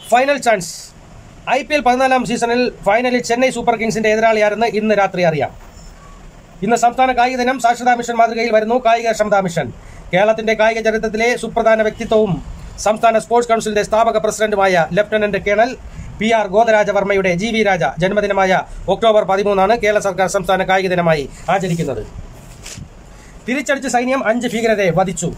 final chance I P L പതിനാലാം സീസണിൽ ഫൈനലിൽ ചെന്നൈ സൂപ്പർ കിങ്സിന്റെ എതിരാളിയാരെന്ന് ഇന്ന് രാത്രി അറിയാം ഇന്ന് സംസ്ഥാന കായിക ദിനം സാക്ഷരതാ മിഷൻ മാതൃകയിൽ വരുന്നു കായിക ക്ഷമതാ മിഷൻ കേരളത്തിന്റെ കായിക ചരിത്രത്തിലെ സുപ്രധാന വ്യക്തിത്വവും സംസ്ഥാന സ്പോർട്സ് കൗൺസിലിന്റെ സ്ഥാപക പ്രസിഡന്റുമായ ലഫ്റ്റനന്റ് കേണൽ പി ആർ ഗോദരാജവർമ്മയുടെ ജി വി രാജ ജന്മദിനമായ ഒക്ടോബർ പതിമൂന്നാണ് കേരള സർക്കാർ സംസ്ഥാന കായിക ദിനമായി ആചരിക്കുന്നത് തിരിച്ചടിച്ച് സൈന്യം അഞ്ച് ഭീകരരെ വധിച്ചു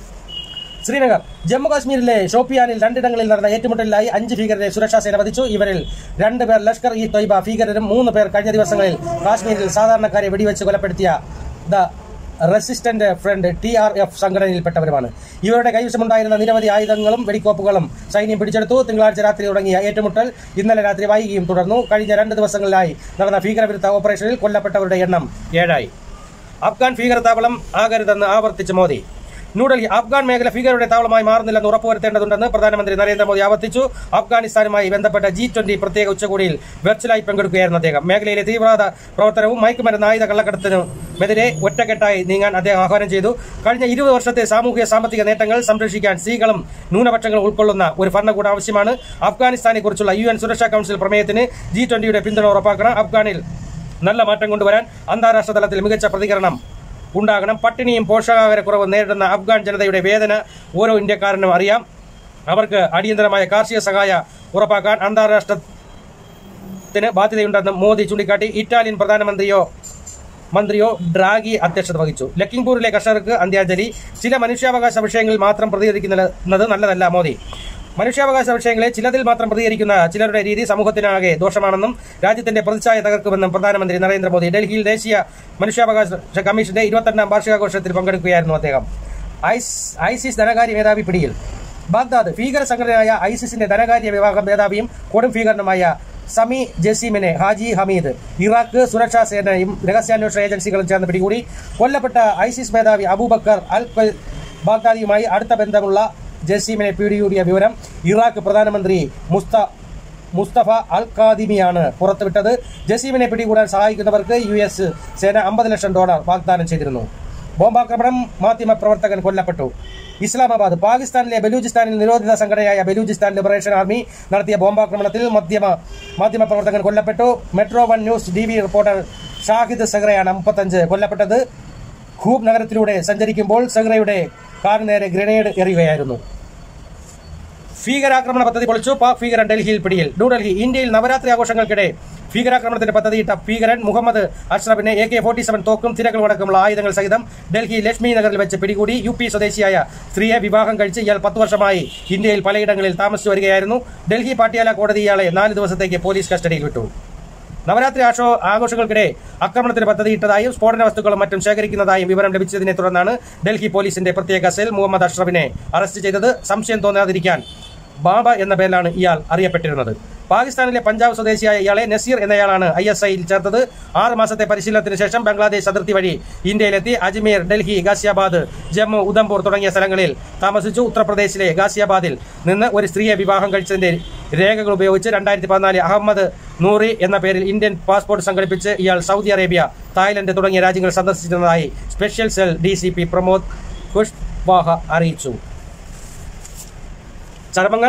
ശ്രീനഗർ ജമ്മു കാശ്മീരിലെ ഷോപ്പിയാനിൽ രണ്ടിടങ്ങളിൽ നടന്ന ഏറ്റുമുട്ടലിലായി അഞ്ച് ഭീകരരെ സുരക്ഷാ സേന വധിച്ചു ഇവരിൽ രണ്ട് പേർ ലഷ്കർ ഇ തൊയ്ബ ഭീകരരും മൂന്ന് പേർ കഴിഞ്ഞ ദിവസങ്ങളിൽ കാശ്മീരിൽ സാധാരണക്കാരെ വെടിവെച്ച് കൊലപ്പെടുത്തിയ the Resistant Front T R F സംഘടനയിൽപ്പെട്ടവരുമാണ് ഇവരുടെ കൈവശമുണ്ടായിരുന്ന നിരവധി ആയുധങ്ങളും വെടിക്കോപ്പുകളും സൈന്യം പിടിച്ചെടുത്തു തിങ്കളാഴ്ച രാത്രി തുടങ്ങിയ ഏറ്റുമുട്ടൽ ഇന്നലെ രാത്രി വൈകിയും തുടർന്നു കഴിഞ്ഞ രണ്ട് ദിവസങ്ങളിലായി നടന്ന ഭീകരവിരുദ്ധ ഓപ്പറേഷനിൽ കൊല്ലപ്പെട്ടവരുടെ എണ്ണം ഏഴായി അഫ്ഗാൻ ഭീകര താവളം ആകരുതെന്ന് ആവർത്തിച്ച് മോദി ന്യൂഡൽഹി അഫ്ഗാൻ മേഖല ഭീകരരുടെ താവളമായി മാറുന്നില്ലെന്ന് ഉറപ്പുവരുത്തേണ്ടതുണ്ടെന്ന് പ്രധാനമന്ത്രി നരേന്ദ്രമോദി ആവർത്തിച്ചു അഫ്ഗാനിസ്ഥാനുമായി ബന്ധപ്പെട്ട ജി ട്വന്റി പ്രത്യേക ഉച്ചകോടിയിൽ വെർച്വലായി പങ്കെടുക്കുകയായിരുന്നു അദ്ദേഹം മേഖലയിലെ തീവ്രവാദ പ്രവർത്തനവും മയക്കുമരുന്ന് ആയുധ കള്ളക്കടത്തിനുമെതിരെ ഒറ്റക്കെട്ടായി നീങ്ങാൻ അദ്ദേഹം ആഹ്വാനം ചെയ്തു കഴിഞ്ഞ ഇരുപത് വർഷത്തെ സാമൂഹിക സാമ്പത്തിക നേട്ടങ്ങൾ സംരക്ഷിക്കാൻ സ്ത്രീകളും ന്യൂനപക്ഷങ്ങളും ഉൾക്കൊള്ളുന്ന ഒരു ഭരണകൂടം ആവശ്യമാണ് അഫ്ഗാനിസ്ഥാനെ കുറിച്ചുള്ള യു എൻ സുരക്ഷാ കൌൺസിൽ പ്രമേയത്തിന് ജി ട്വന്റിയുടെ പിന്തുണ ഉറപ്പാക്കണം അഫ്ഗാനിൽ നല്ല മാറ്റം കൊണ്ടുവരാൻ അന്താരാഷ്ട്ര തലത്തിൽ മികച്ച പ്രതികരണം ഉണ്ടാകണം പട്ടിണിയും പോഷകാഹാരക്കുറവും നേരിടുന്ന അഫ്ഗാൻ ജനതയുടെ വേദന ഓരോ ഇന്ത്യക്കാരനും അറിയാം അവർക്ക് അടിയന്തരമായ കാർഷിക സഹായ ഉറപ്പാക്കാൻ അന്താരാഷ്ട്രത്തിന് ബാധ്യതയുണ്ടെന്ന് മോദി ചൂണ്ടിക്കാട്ടി ഇറ്റാലിയൻ പ്രധാനമന്ത്രിയോ മന്ത്രിയോ ഡ്രാഗി അധ്യക്ഷത വഹിച്ചു ലക്കിംപൂരിലെ കർഷകർക്ക് അന്ത്യാഞ്ജലി ചില മനുഷ്യാവകാശ വിഷയങ്ങളിൽ മാത്രം പ്രതികരിക്കുന്നത് നല്ലതല്ല മോദി മനുഷ്യാവകാശ വിഷയങ്ങളെ ചിലതിൽ മാത്രം പ്രതികരിക്കുന്ന ചിലരുടെ രീതി സമൂഹത്തിനാകെ ദോഷമാണെന്നും രാജ്യത്തിന്റെ പ്രതിച്ഛായ തകർക്കുമെന്നും പ്രധാനമന്ത്രി നരേന്ദ്രമോദി ഡൽഹിയിൽ ദേശീയ മനുഷ്യാവകാശ കമ്മീഷന്റെ ഇരുപത്തെട്ടാം വാർഷികാഘോഷത്തിൽ പങ്കെടുക്കുകയായിരുന്നു അദ്ദേഹം ഐസ് ഐസിസ് ധനകാര്യ മേധാവി പിടിയിൽ ബാഗ്ദാദ് ഭീകര സംഘടനയായ ഐസിസിന്റെ ധനകാര്യ വിഭാഗം മേധാവിയും കൊടും ഭീകരനുമായ സമി ജസീമിനെ ഹാജി ഹമീദ് ഇറാഖ് സുരക്ഷാ സേനയും രഹസ്യാന്വേഷണ ഏജൻസികളും ചേർന്ന് പിടികൂടി കൊല്ലപ്പെട്ട ഐസിസ് മേധാവി അബൂബക്കർ അൽ ബാഗ്ദാദിയുമായി അടുത്ത ബന്ധമുള്ള ജസീമിനെ പിടികൂടിയ വിവരം ഇറാഖ് പ്രധാനമന്ത്രി മുസ്ത മുസ്തഫ അൽ ഖാദിമിയാണ് പുറത്തുവിട്ടത് ജസീമിനെ പിടികൂടാൻ സഹായിക്കുന്നവർക്ക് യു എസ് സേന അമ്പത് ലക്ഷം ഡോളർ വാഗ്ദാനം ചെയ്തിരുന്നു ബോംബാക്രമണം മാധ്യമ പ്രവർത്തകൻ കൊല്ലപ്പെട്ടു ഇസ്ലാമാബാദ് പാകിസ്ഥാനിലെ ബലൂചിസ്ഥാനിൽ നിരോധിത സംഘടനയായ ബലൂചിസ്ഥാൻ ലിബറേഷൻ ആർമി നടത്തിയ ബോംബാക്രമണത്തിൽ മധ്യമ മാധ്യമ പ്രവർത്തകൻ കൊല്ലപ്പെട്ടു Metro One News T V reporter Shahid സെഹ്റയാണ് മുപ്പത്തഞ്ച് കൊല്ലപ്പെട്ടത് ഖൂബ് നഗരത്തിലൂടെ സഞ്ചരിക്കുമ്പോൾ സെഹ്റയുടെ കാറിന് നേരെ ഗ്രനേഡ് എറിയുകയായിരുന്നു ഭീകരാക്രമണ പദ്ധതി പൊളിച്ചു പാക് ഭീകരൻ ഡൽഹിയിൽ പിടിയിൽ ന്യൂഡൽഹി ഇന്ത്യയിൽ നവരാത്രി ആഘോഷങ്ങൾക്കിടെ ഭീകരാക്രമണത്തിന്റെ പദ്ധതിയിട്ട ഭീകരൻ മുഹമ്മദ് അഷ്റഫിനെ എ കെ ഫോർട്ടി സെവൻ തോക്കും തിരകളും അടക്കമുള്ള ആയുധങ്ങൾ സഹിതം ഡൽഹി ലക്ഷ്മി നഗറിൽ വെച്ച് പിടികൂടി യു പി സ്വദേശിയായ സ്ത്രീയെ വിവാഹം കഴിച്ച് ഇയാൾ പത്ത് വർഷമായി ഇന്ത്യയിൽ പലയിടങ്ങളിൽ താമസിച്ചു വരികയായിരുന്നു ഡൽഹി പാട്യാല കോടതി ഇയാളെ നാല് ദിവസത്തേക്ക് പോലീസ് കസ്റ്റഡിയിൽ വിട്ടു നവരാത്രി ആശോ ആഘോഷങ്ങൾക്കിടെ ആക്രമണത്തിന് പദ്ധതിയിട്ടതായും സ്ഫോടന വസ്തുക്കളും മറ്റും ശേഖരിക്കുന്നതായും വിവരം ലഭിച്ചതിനെ തുടർന്നാണ് ഡൽഹി പോലീസിന്റെ പ്രത്യേക സെൽ മുഹമ്മദ് അഷ്റഫിനെ അറസ്റ്റ് ചെയ്തത് സംശയം തോന്നാതിരിക്കാൻ ബാബ എന്ന പേരിലാണ് ഇയാൾ അറിയപ്പെട്ടിരുന്നത് പാകിസ്ഥാനിലെ പഞ്ചാബ് സ്വദേശിയായ ഇയാളെ നസീർ എന്നയാളാണ് ഐ എസ് ഐയിൽ ചേർത്തത് ആറ് മാസത്തെ പരിശീലനത്തിന് ശേഷം ബംഗ്ലാദേശ് അതിർത്തി വഴി ഇന്ത്യയിലെത്തി അജ്മീർ ഡൽഹി ഗാസിയാബാദ് ജമ്മു ഉധംപൂർ തുടങ്ങിയ സ്ഥലങ്ങളിൽ താമസിച്ചു ഉത്തർപ്രദേശിലെ ഗാസിയാബാദിൽ നിന്ന് ഒരു സ്ത്രീയെ വിവാഹം കഴിച്ചതിന്റെ രേഖകൾ ഉപയോഗിച്ച് രണ്ടായിരത്തി പതിനാല് അഹമ്മദ് നൂറി എന്ന പേരിൽ ഇന്ത്യൻ പാസ്പോർട്ട് സംഘടിപ്പിച്ച് ഇയാൾ സൗദി അറേബ്യ തായ്ലൻഡ് തുടങ്ങിയ രാജ്യങ്ങൾ സന്ദർശിച്ചിരുന്നതായി special cell D C P Pramod Kushwaha അറിയിച്ചു ചർമ്മങ്ങൾ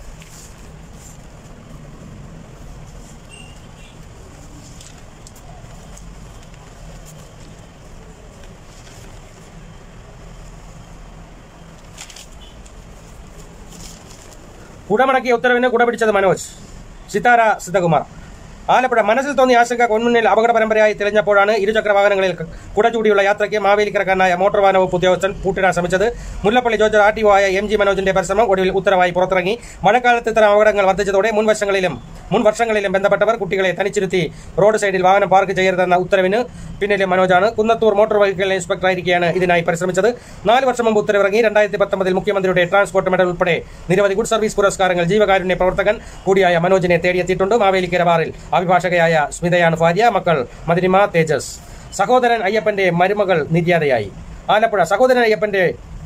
കുടമടക്കിയ ഉത്തരവിന് കുടപിടിച്ചത് മനോജ് സിതാര സിദ്ധകുമാർ ആലപ്പുഴ മനസ്സിൽ തോന്നിയ ആശങ്ക കൊൻമുന്നിൽ അപകട പരമ്പരയായി തെളിഞ്ഞപ്പോഴാണ് ഇരുചക്ര വാഹനങ്ങളിൽ കുട ചൂടിയുള്ള യാത്രയ്ക്ക് മാവേലിക്കരക്കാരനായ മോട്ടോർ വാഹന വകുപ്പ് ഉദ്യോഗസ്ഥൻ പൂട്ടിടാൻ ശ്രമിച്ചത് Mullappally George R T O ആയ എം ജി മനോജിന്റെ പരിശ്രമം ഒടുവിൽ ഉത്തരവായി പുറത്തിറങ്ങി മഴക്കാലത്ത് ഇത്തരം അപകടങ്ങൾ വർദ്ധിച്ചതോടെ മുൻ വർഷങ്ങളിലും മുൻ വർഷങ്ങളിലും ബന്ധപ്പെട്ടവർ കുട്ടികളെ തനിച്ചിരുത്തി റോഡ് സൈഡിൽ വാഹനം പാർക്ക് ചെയ്യരുതെന്ന ഉത്തരവിന് പിന്നിലെ മനോജാണ് കുന്നത്തൂർ മോട്ടോർ വെഹിക്കിൾ ഇൻസ്പെക്ടറായിരിക്കെയാണ് ഇതിനായി പരിശ്രമിച്ചത് നാല് വർഷം മുമ്പ് ഉത്തരവിറങ്ങി രണ്ടായിരത്തി പത്തൊമ്പതിൽ മുഖ്യമന്ത്രിയുടെ ട്രാൻസ്പോർട്ട് മെഡൽ ഉൾപ്പെടെ നിരവധി ഗുഡ് സർവീസ് പുരസ്കാരങ്ങൾ ജീവകാരുണ്യ പ്രവർത്തകൻ കൂടിയായ മനോജിനെ തേടിയെത്തിയിട്ടുണ്ട് മാവേലിക്കര ബാറിൽ അഭിഭാഷകയായ സ്മിതയാണ് ഭാര്യ മക്കൾ മദിനിമ തേജസ് സഹോദരൻ അയ്യപ്പന്റെ മരുമകൾ നിര്യാതയായി ആലപ്പുഴ സഹോദരൻ അയ്യപ്പന്റെ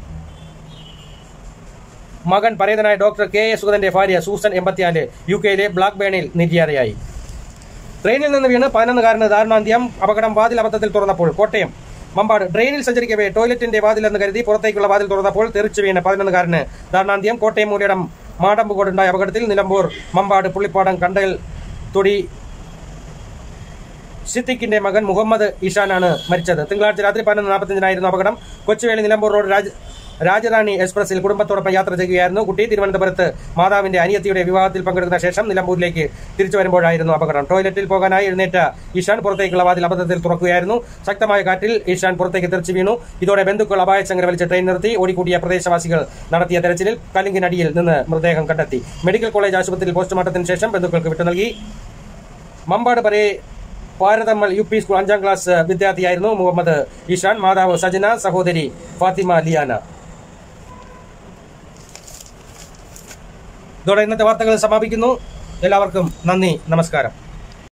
മകൻ പരേതനായ ഡോക്ടർ കെ എ സുഗതന്റെ ഭാര്യ സൂസൻ എൺപത്തിനാല് യു കെയിലെ ബ്ലാക്ക് ബേണിൽ നിര്യാതയായി ട്രെയിനിൽ നിന്ന് വീണ് പതിനൊന്നുകാരന് ദാരുണാന്ത്യം അപകടം വാതിൽ അബദ്ധത്തിൽ തുറന്നപ്പോൾ കോട്ടയം മമ്പാട് ട്രെയിനിൽ സഞ്ചരിക്കവേ ടോയ്ലറ്റിന്റെ വാതിലെന്ന് കരുതി പുറത്തേക്കുള്ള വാതിൽ തുറന്നപ്പോൾ തെറിച്ചു വീണ് പതിനൊന്നുകാരന് ദാരുണാന്ത്യം കോട്ടയം മൂലയിടം മാടമ്പുകോടുണ്ടായ അപകടത്തിൽ നിലമ്പൂർ മമ്പാട് പുള്ളിപ്പാടം കണ്ടൽ തൊടി സിദ്ദിഖിന്റെ മകൻ മുഹമ്മദ് ഇഷാനാണ് മരിച്ചത് തിങ്കളാഴ്ച രാത്രി പതിനൊന്ന് നാൽപ്പത്തിയഞ്ചിനായിരുന്നു അപകടം കൊച്ചുവേളി നിലമ്പൂർ റോഡ് രാജ രാജധാനി എക്സ്പ്രസിൽ കുടുംബത്തോടൊപ്പം യാത്ര ചെയ്യുകയായിരുന്നു കുട്ടി തിരുവനന്തപുരത്ത് മാതാവിന്റെ അനിയത്തിയുടെ വിവാഹത്തിൽ പങ്കെടുക്കുന്ന ശേഷം നിലമ്പൂരിലേക്ക് തിരിച്ചു വരുമ്പോഴായിരുന്നു അപകടം ടോയ്ലറ്റിൽ പോകാനായി എഴുന്നേറ്റ ഇഷാൻ പുറത്തേക്കുള്ള വാതിൽ അബദ്ധത്തിൽ തുറക്കുകയായിരുന്നു ശക്തമായ കാറ്റിൽ ഇഷാൻ പുറത്തേക്ക് തെറിച്ചു വീണു ഇതോടെ ബന്ധുക്കൾ അപായച്ചങ്ങര വലിച്ച് ട്രെയിൻ നിർത്തി ഓടിക്കൂടിയ പ്രദേശവാസികൾ നടത്തിയ തെരച്ചിലിൽ കലിങ്കിനടിയിൽ നിന്ന് മൃതദേഹം കണ്ടെത്തി മെഡിക്കൽ കോളേജ് ആശുപത്രിയിൽ പോസ്റ്റ്മോർട്ടത്തിന് ശേഷം ബന്ധുക്കൾക്ക് വിട്ടു നൽകി മമ്പാട് പരേ പാരതമ്മൽ യു പി സ്കൂൾ അഞ്ചാം ക്ലാസ് വിദ്യാർത്ഥിയായിരുന്നു മുഹമ്മദ് ഇഷാൻ മാതാവ് സജന സഹോദരി ഫാത്തിമ ലിയാന ഇതോടെ ഇന്നത്തെ വാർത്തകൾ സമാപിക്കുന്നു എല്ലാവർക്കും നന്ദി നമസ്കാരം